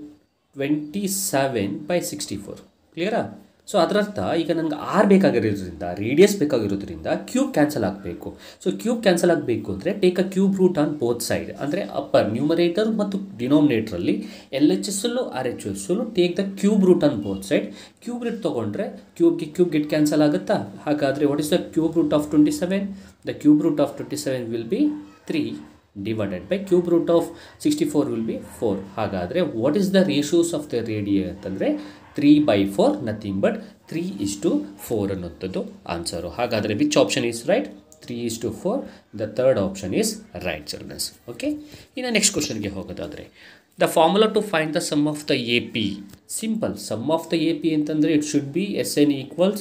twenty seven by sixty four ಕ್ಲಿಯರಾ ಸೊ ಅದರರ್ಥ ಈಗ ನನಗೆ ಆರ್ ಬೇಕಾಗಿರೋದ್ರಿಂದ ರೇಡಿಯಸ್ ಬೇಕಾಗಿರೋದ್ರಿಂದ ಕ್ಯೂಬ್ ಕ್ಯಾನ್ಸಲ್ ಆಗಬೇಕು ಸೊ ಕ್ಯೂಬ್ ಕ್ಯಾನ್ಸಲ್ ಆಗಬೇಕು ಅಂದರೆ take a cube root on both side ಅಂದರೆ ಅಪ್ಪರ್ ನ್ಯೂಮರೇಟರ್ ಮತ್ತು ಡಿನೋಮಿನೇಟ್ರಲ್ಲಿ ಎಲ್ ಎಚ್ ಎಸ್ ಅಲ್ಲೂ ಆರ್ ಎಚ್ ಎಸ್ ಅಲ್ಲೂ take the cube root on both side cube root ತೊಗೊಂಡ್ರೆ ಕ್ಯೂಬ್ಗೆ ಕ್ಯೂಬ್ ಗೆಟ್ ಕ್ಯಾನ್ಸಲ್ ಆಗುತ್ತಾ ಹಾಗಾದರೆ what is the cube root of twenty seven the cube root of twenty seven will be three divided by cube root of sixty four will be four ಹಾಗಾದರೆ what is the ratios of the radii ಅಂತಂದರೆ three by four nothing but three is to four ಅನ್ನೋಂಥದ್ದು ಆನ್ಸರು ಹಾಗಾದರೆ which option is right three is to four the third option is right ಸರ್ನಸ್ ಓಕೆ ಇನ್ನು ನೆಕ್ಸ್ಟ್ ಕ್ವಶನ್ಗೆ ಹೋಗೋದಾದರೆ the formula to find the sum of the A P simple sum of the A P ಅಂತಂದರೆ it should be S N equals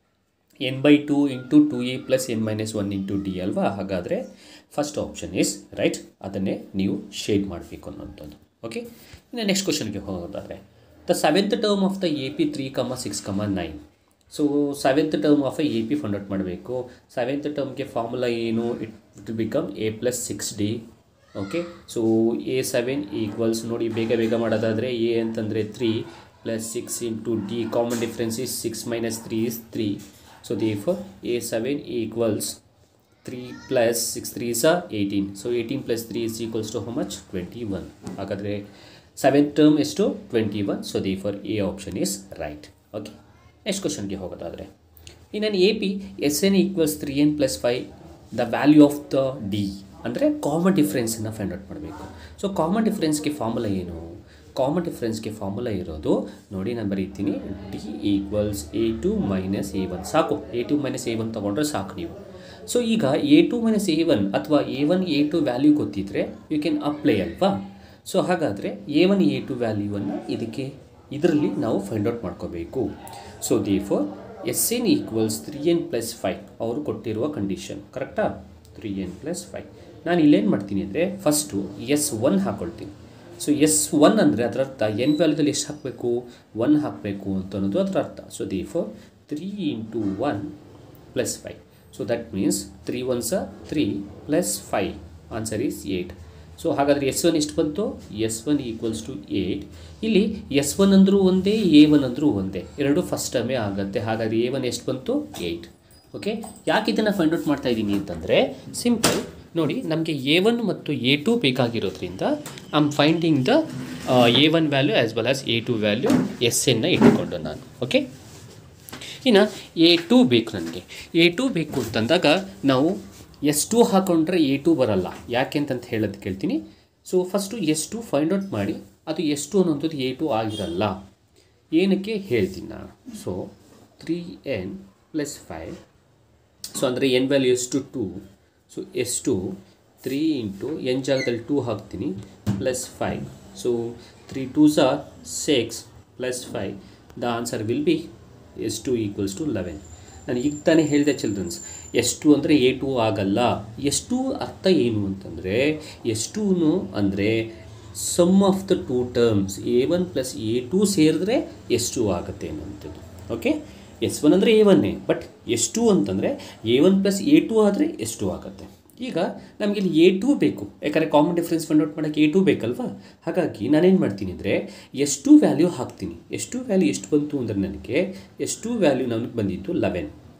N by two into two A plus N minus one into D ಅಲ್ವಾ ಹಾಗಾದರೆ ಫಸ್ಟ್ ಆಪ್ಷನ್ ಈಸ್ ರೈಟ್ ಅದನ್ನೇ ನೀವು ಶೇಡ್ ಮಾಡಬೇಕು ಅನ್ನೋಂಥದ್ದು ಓಕೆ ಇನ್ನು ನೆಕ್ಸ್ಟ್ ಕ್ವಶನ್ಗೆ ಹೋಗೋದಾದರೆ the seventh term of the A P three comma six comma nine so seventh term of A P find out ಮಾಡಬೇಕು ಸೆವೆಂತ್ ಟರ್ಮ್ಗೆ ಫಾರ್ಮುಲಾ ಏನು it will become A plus six D okay so A seven equals ನೋಡಿ ಬೇಗ ಬೇಗ ಮಾಡೋದಾದರೆ ಎ ಅಂತಂದರೆ three plus six into D common difference is six minus three is three so they therefore A seven equals three plus six three ಸ eighteen so eighteen plus three is equals to how much twenty one ಹಾಗಾದರೆ ಸೆವೆಂತ್ ಟರ್ಮ್ ಎಷ್ಟು twenty one so they therefore A option is right okay next ಕ್ವಶನ್ಗೆ ಹೋಗೋದಾದರೆ ಇನ್ನೇನು A P S N equals three N plus five the value of the D ಅಂದರೆ ಕಾಮನ್ ಡಿಫ್ರೆನ್ಸನ್ನು ಫೈಂಡ್ ಔಟ್ ಮಾಡಬೇಕು ಸೊ ಕಾಮನ್ ಡಿಫ್ರೆನ್ಸ್ಗೆ ಫಾರ್ಮುಲಾ ಏನು ಕಾಮನ್ ಡಿಫ್ರೆನ್ಸ್ಗೆ ಫಾರ್ಮುಲಾ ಇರೋದು ನೋಡಿ ನಾನು ಬರೀತೀನಿ D equals A two minus A one ಸಾಕು A two minus A one ತೊಗೊಂಡ್ರೆ ಸಾಕು ನೀವು ಸೊ ಈಗ A two minus A one ಅಥವಾ A one A two value ಗೊತ್ತಿದ್ದರೆ ಯು ಕ್ಯಾನ್ ಅಪ್ಲೈ ಅಲ್ವಾ ಸೊ ಹಾಗಾದರೆ ಎ ಒನ್ ಎ ಟು ವ್ಯಾಲ್ಯೂವನ್ನು ಇದಕ್ಕೆ ಇದರಲ್ಲಿ ನಾವು ಫೈಂಡ್ ಔಟ್ ಮಾಡ್ಕೋಬೇಕು so therefore S N equals three N plus five ಅವರು ಕೊಟ್ಟಿರುವ ಕಂಡೀಷನ್ ಕರೆಕ್ಟಾ ತ್ರೀ ಎನ್ ಪ್ಲಸ್ ಫೈವ್ ನಾನು ಇಲ್ಲೇನು ಮಾಡ್ತೀನಿ ಅಂದರೆ ಫಸ್ಟು ಎಸ್ ಒನ್ ಹಾಕ್ಕೊಳ್ತೀನಿ ಸೊ ಎಸ್ ಒನ್ ಅಂದರೆ ಅದರ ಅರ್ಥ ಎನ್ ವ್ಯಾಲ್ಯೂದಲ್ಲಿ ಎಷ್ಟು ಹಾಕಬೇಕು ಒನ್ ಹಾಕಬೇಕು ಅಂತ ಅನ್ನೋದು ಅದರ ಅರ್ಥ so therefore three into one plus five so that means three one ಸ three plus five answer is eight so ಹಾಗಾದರೆ ಎಸ್ ಒನ್ ಎಷ್ಟು ಬಂತು S one equals to eight ಇಲ್ಲಿ ಎಸ್ ಒನ್ ಅಂದರೂ ಒಂದೇ ಎ ಒನ್ ಅಂದರೂ ಒಂದೇ ಎರಡು ಫಸ್ಟ್ ಟರ್ಮೇ ಆಗುತ್ತೆ ಹಾಗಾದರೆ ಎ ಒನ್ ಎಷ್ಟು ಬಂತು ಏಯ್ಟ್ ಓಕೆ ಯಾಕೆ ಇದನ್ನು ಫೈಂಡ್ ಔಟ್ ಮಾಡ್ತಾ ಇದ್ದೀನಿ ಅಂತಂದರೆ ಸಿಂಪಲ್ ನೋಡಿ ನಮಗೆ ಎ ಒನ್ ಮತ್ತು ಎ ಟು ಬೇಕಾಗಿರೋದ್ರಿಂದ I am finding the A one value as well as A two value S ಎನ್ನ ಇಟ್ಟುಕೊಂಡು ನಾನು ಓಕೆ ಇನ್ನು ಎ ಟು ಬೇಕು ನನಗೆ ಎ ಟು ಬೇಕು ಅಂತಂದಾಗ ನಾವು ಎಸ್ ಟು ಹಾಕೊಂಡ್ರೆ ಎ ಟು ಬರಲ್ಲ ಯಾಕೆ ಅಂತಂತ ಹೇಳೋದು ಕೇಳ್ತೀನಿ so first S two find out ಮಾಡಿ ಅದು ಎಸ್ ಟು ಅನ್ನೋಂಥದ್ದು ಎ ಟು ಆಗಿರಲ್ಲ ಏನಕ್ಕೆ ಹೇಳ್ತೀನಿ ನಾನು so three N plus five so ಅಂದರೆ ಎನ್ ವ್ಯಾಲ್ಯೂ ಎಷ್ಟು two so S two three into N ಜಾಗದಲ್ಲಿ ಟೂ ಹಾಕ್ತೀನಿ plus five so three two ಸ six plus five the answer will be S two equals to eleven ನಾನು ಈಗ ತಾನೇ ಹೇಳಿದೆ ಚಿಲ್ಡ್ರನ್ಸ್ ಎಸ್ ಟು ಅಂದರೆ ಎ ಟು ಆಗಲ್ಲ ಎಸ್ ಟು ಅರ್ಥ ಏನು ಅಂತಂದರೆ ಎಸ್ ಟೂನು ಅಂದರೆ sum of the two terms A one plus A two ಸೇರಿದ್ರೆ ಎಸ್ ಟು ಆಗುತ್ತೆ ಅನ್ನೋಂಥದ್ದು ಓಕೆ ಎಸ್ ಒನ್ ಅಂದರೆ ಎ ಒನ್ನೇ ಬಟ್ ಎಸ್ ಟು ಅಂತಂದರೆ A one plus A two ಆದರೆ ಎಸ್ ಟು ಆಗುತ್ತೆ ಈಗ ನಮಗೆ ಇಲ್ಲಿ ಎ ಟು ಬೇಕು ಯಾಕಂದರೆ ಕಾಮನ್ ಡಿಫ್ರೆನ್ಸ್ ಫೈಂಡ್ ಔಟ್ ಮಾಡೋಕ್ಕೆ ಎ ಟು ಬೇಕಲ್ವಾ ಹಾಗಾಗಿ ನಾನೇನು ಮಾಡ್ತೀನಿ ಅಂದರೆ ಎಸ್ ಟು ವ್ಯಾಲ್ಯೂ ಹಾಕ್ತೀನಿ ಎಸ್ ಟು ವ್ಯಾಲ್ಯೂ ಎಷ್ಟು ಬಂತು ಅಂದರೆ ನನಗೆ ಎಸ್ ಟು ವ್ಯಾಲ್ಯೂ ನನಗೆ ಬಂದಿತ್ತು ಲೆವೆನ್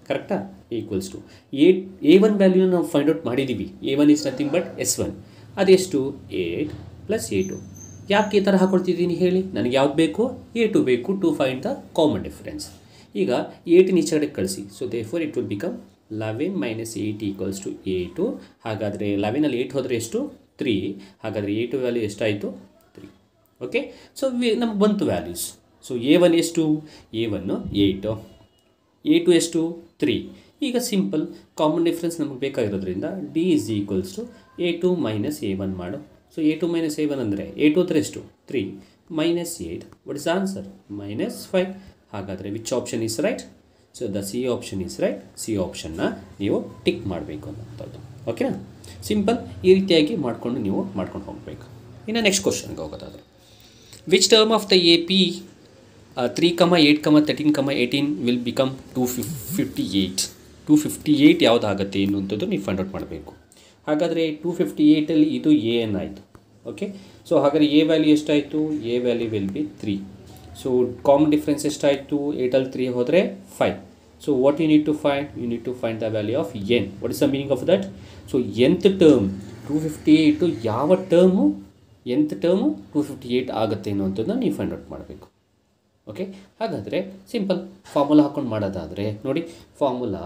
ಕರೆಕ್ಟಾ equals to A A one ವ್ಯಾಲ್ಯೂನ ನಾವು ಫೈಂಡ್ ಔಟ್ ಮಾಡಿದ್ದೀವಿ A one is nothing but S one ಅದೆಷ್ಟು ಏಟ್ ಪ್ಲಸ್ ಎ ಟು ಯಾಕೆ ಈ ಥರ ಹಾಕೊಳ್ತಿದ್ದೀನಿ ಹೇಳಿ ನನಗೆ ಯಾವ್ದು ಬೇಕು ಎ ಟು ಬೇಕು to find the common difference ಈಗ ಏಟಿನ ಈಚೆ ಕಡೆ ಕಳಿಸಿ so therefore it will become eleven minus eight equals to eight ಹಾಗಾದರೆ ಲೆವೆನಲ್ಲಿ ಏಯ್ಟ್ ಹೋದರೆ ಎಷ್ಟು ತ್ರೀ ಹಾಗಾದರೆ ಎ ಟು ವ್ಯಾಲ್ಯೂ ಎಷ್ಟಾಯಿತು ತ್ರೀ ಓಕೆ ಸೊ ವಿ ನಮ್ಗೆ ಬಂತು ವ್ಯಾಲ್ಯೂಸ್ ಸೊ ಎ ಒನ್ ಎಷ್ಟು A one eight A two ಎಷ್ಟು ತ್ರೀ ಈಗ ಸಿಂಪಲ್ ಕಾಮನ್ ಡಿಫ್ರೆನ್ಸ್ ನಮಗೆ ಬೇಕಾಗಿರೋದ್ರಿಂದ D is equals to A two minus A one ಮಾಡು so A two minus A one ಅಂದರೆ ಎ ಟು ಹತ್ರ ಎಷ್ಟು three minus eight what is answer minus five ಹಾಗಾದರೆ which option is right so the C option is right C ಆಪ್ಷನ್ನ ನೀವು ಟಿಕ್ ಮಾಡಬೇಕು ಅನ್ನೋಂಥದ್ದು ಓಕೆನಾ ಸಿಂಪಲ್ ಈ ರೀತಿಯಾಗಿ ಮಾಡಿಕೊಂಡು ನೀವು ಮಾಡ್ಕೊಂಡು ಹೋಗಬೇಕು ಇನ್ನು ನೆಕ್ಸ್ಟ್ ಕ್ವಶನ್ಗೆ ಹೋಗೋದಾದರೆ which term of the A P three comma eight comma thirteen comma eighteen will become two ಫಿಫ್ fifty eight two fifty eight ಯಾವುದಾಗುತ್ತೆ ಅನ್ನುವಂಥದ್ದು ನೀವು ಫೈಂಡ್ ಔಟ್ ಮಾಡಬೇಕು ಹಾಗಾದರೆ ಟು ಫಿಫ್ಟಿ ಏಯ್ಟಲ್ಲಿ ಇದು ಎ ಎನ್ ಆಯಿತು ಓಕೆ ಸೊ ಹಾಗಾದರೆ ಎ ವ್ಯಾಲ್ಯೂ ಎಷ್ಟಾಯಿತು A value will be three so common difference ಎಷ್ಟಾಯಿತು ಏಯ್ಟಲ್ಲಿ ತ್ರೀ ಹೋದರೆ five so what you need to find you need to find the value of N what is the meaning of that so nth term two fifty eight ಯಾವ term nth term two fifty eight ಆಗುತ್ತೆ ಅನ್ನೋಂಥದ್ದನ್ನ ನೀವು ಫೈಂಡ್ ಔಟ್ ಮಾಡಬೇಕು ಓಕೆ ಹಾಗಾದರೆ ಸಿಂಪಲ್ ಫಾರ್ಮುಲಾ ಹಾಕ್ಕೊಂಡು ಮಾಡೋದಾದರೆ ನೋಡಿ ಫಾರ್ಮುಲಾ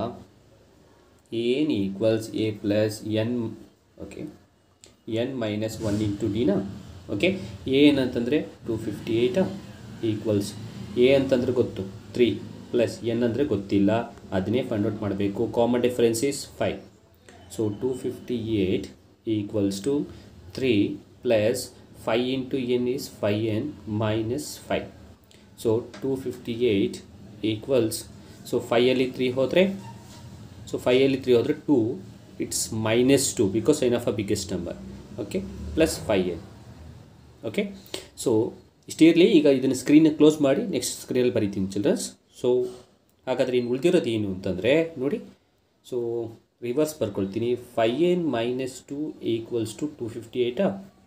ಏನ್ equals A plus N okay N minus one into ಡಿನಾ ಓಕೆ ಎ ಏನಂತಂದರೆ ಟು ಫಿಫ್ಟಿ ಏಯ್ಟಾ ಈಕ್ವಲ್ಸ್ ಎ ಅಂತಂದರೆ ಗೊತ್ತು ತ್ರೀ ಪ್ಲಸ್ ಎನ್ ಅಂದರೆ ಗೊತ್ತಿಲ್ಲ ಅದನ್ನೇ ಫೈಂಡ್ ಔಟ್ ಮಾಡಬೇಕು common difference is five so two fifty eight equals to three plus five into N is five N minus five so two fifty eight equals so ಫೈಯಲ್ಲಿ ತ್ರೀ ಹೋದರೆ ಸೊ ಫೈಯಲ್ಲಿ ತ್ರೀ ಹೋದರೆ two it's minus to because sign of a biggest number okay plus phi n okay so ಇಷ್ಟಿರಲಿ ಈಗ ಇದನ್ನು ಸ್ಕ್ರೀನ್ ಕ್ಲೋಸ್ ಮಾಡಿ ನೆಕ್ಸ್ಟ್ ಸ್ಕ್ರೀನಲ್ಲಿ ಬರೀತೀನಿ ಚಿಲ್ಡ್ರನ್ಸ್ ಸೊ ಹಾಗಾದರೆ ಇನ್ನು ಉಳಿದಿರೋದು ಏನು ಅಂತಂದರೆ ನೋಡಿ ಸೊ ರಿವರ್ಸ್ ಬರ್ಕೊಳ್ತೀನಿ phi n minus two equals to two fifty ಏಯ್ಟಾ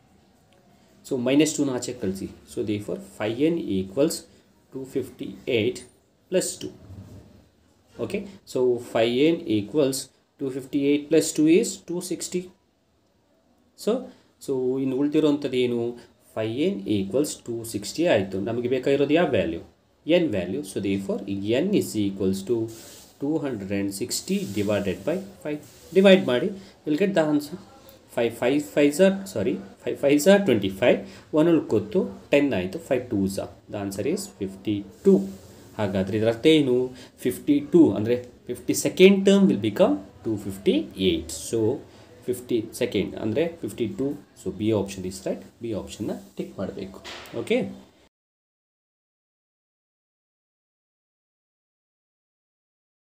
ಸೊ ಮೈನಸ್ ಟೂನ ಆಚೆ ಕಳಿಸಿ so they for phi n equals two fifty eight plus two okay so phi n equals two fifty eight plus two is two sixty so so ಇನ್ನು ಉಳಿದಿರೋಂಥದ್ದು ಏನು phi n equals to sixty ಆಯಿತು ನಮಗೆ ಬೇಕಾಗಿರೋದು ಯಾವ value n value so they therefore n is equals to two hundred and sixty divided by five divide ಮಾಡಿ will get the answer five five five are sorry five five are twenty five one ಉಳ್ಕೊತ್ತು ಟೆನ್ ಆಯಿತು five two are the answer is fifty two ಹಾಗಾದರೆ ಇದರ ಅರ್ಥ ಏನು ಫಿಫ್ಟಿ ಟೂ ಅಂದರೆ fifty second term will become two fifty eight so fifty second ಅಂದರೆ fifty two so B option is right B ಆಪ್ಷನ್ನ ಟಿಕ್ ಮಾಡಬೇಕು ಓಕೆ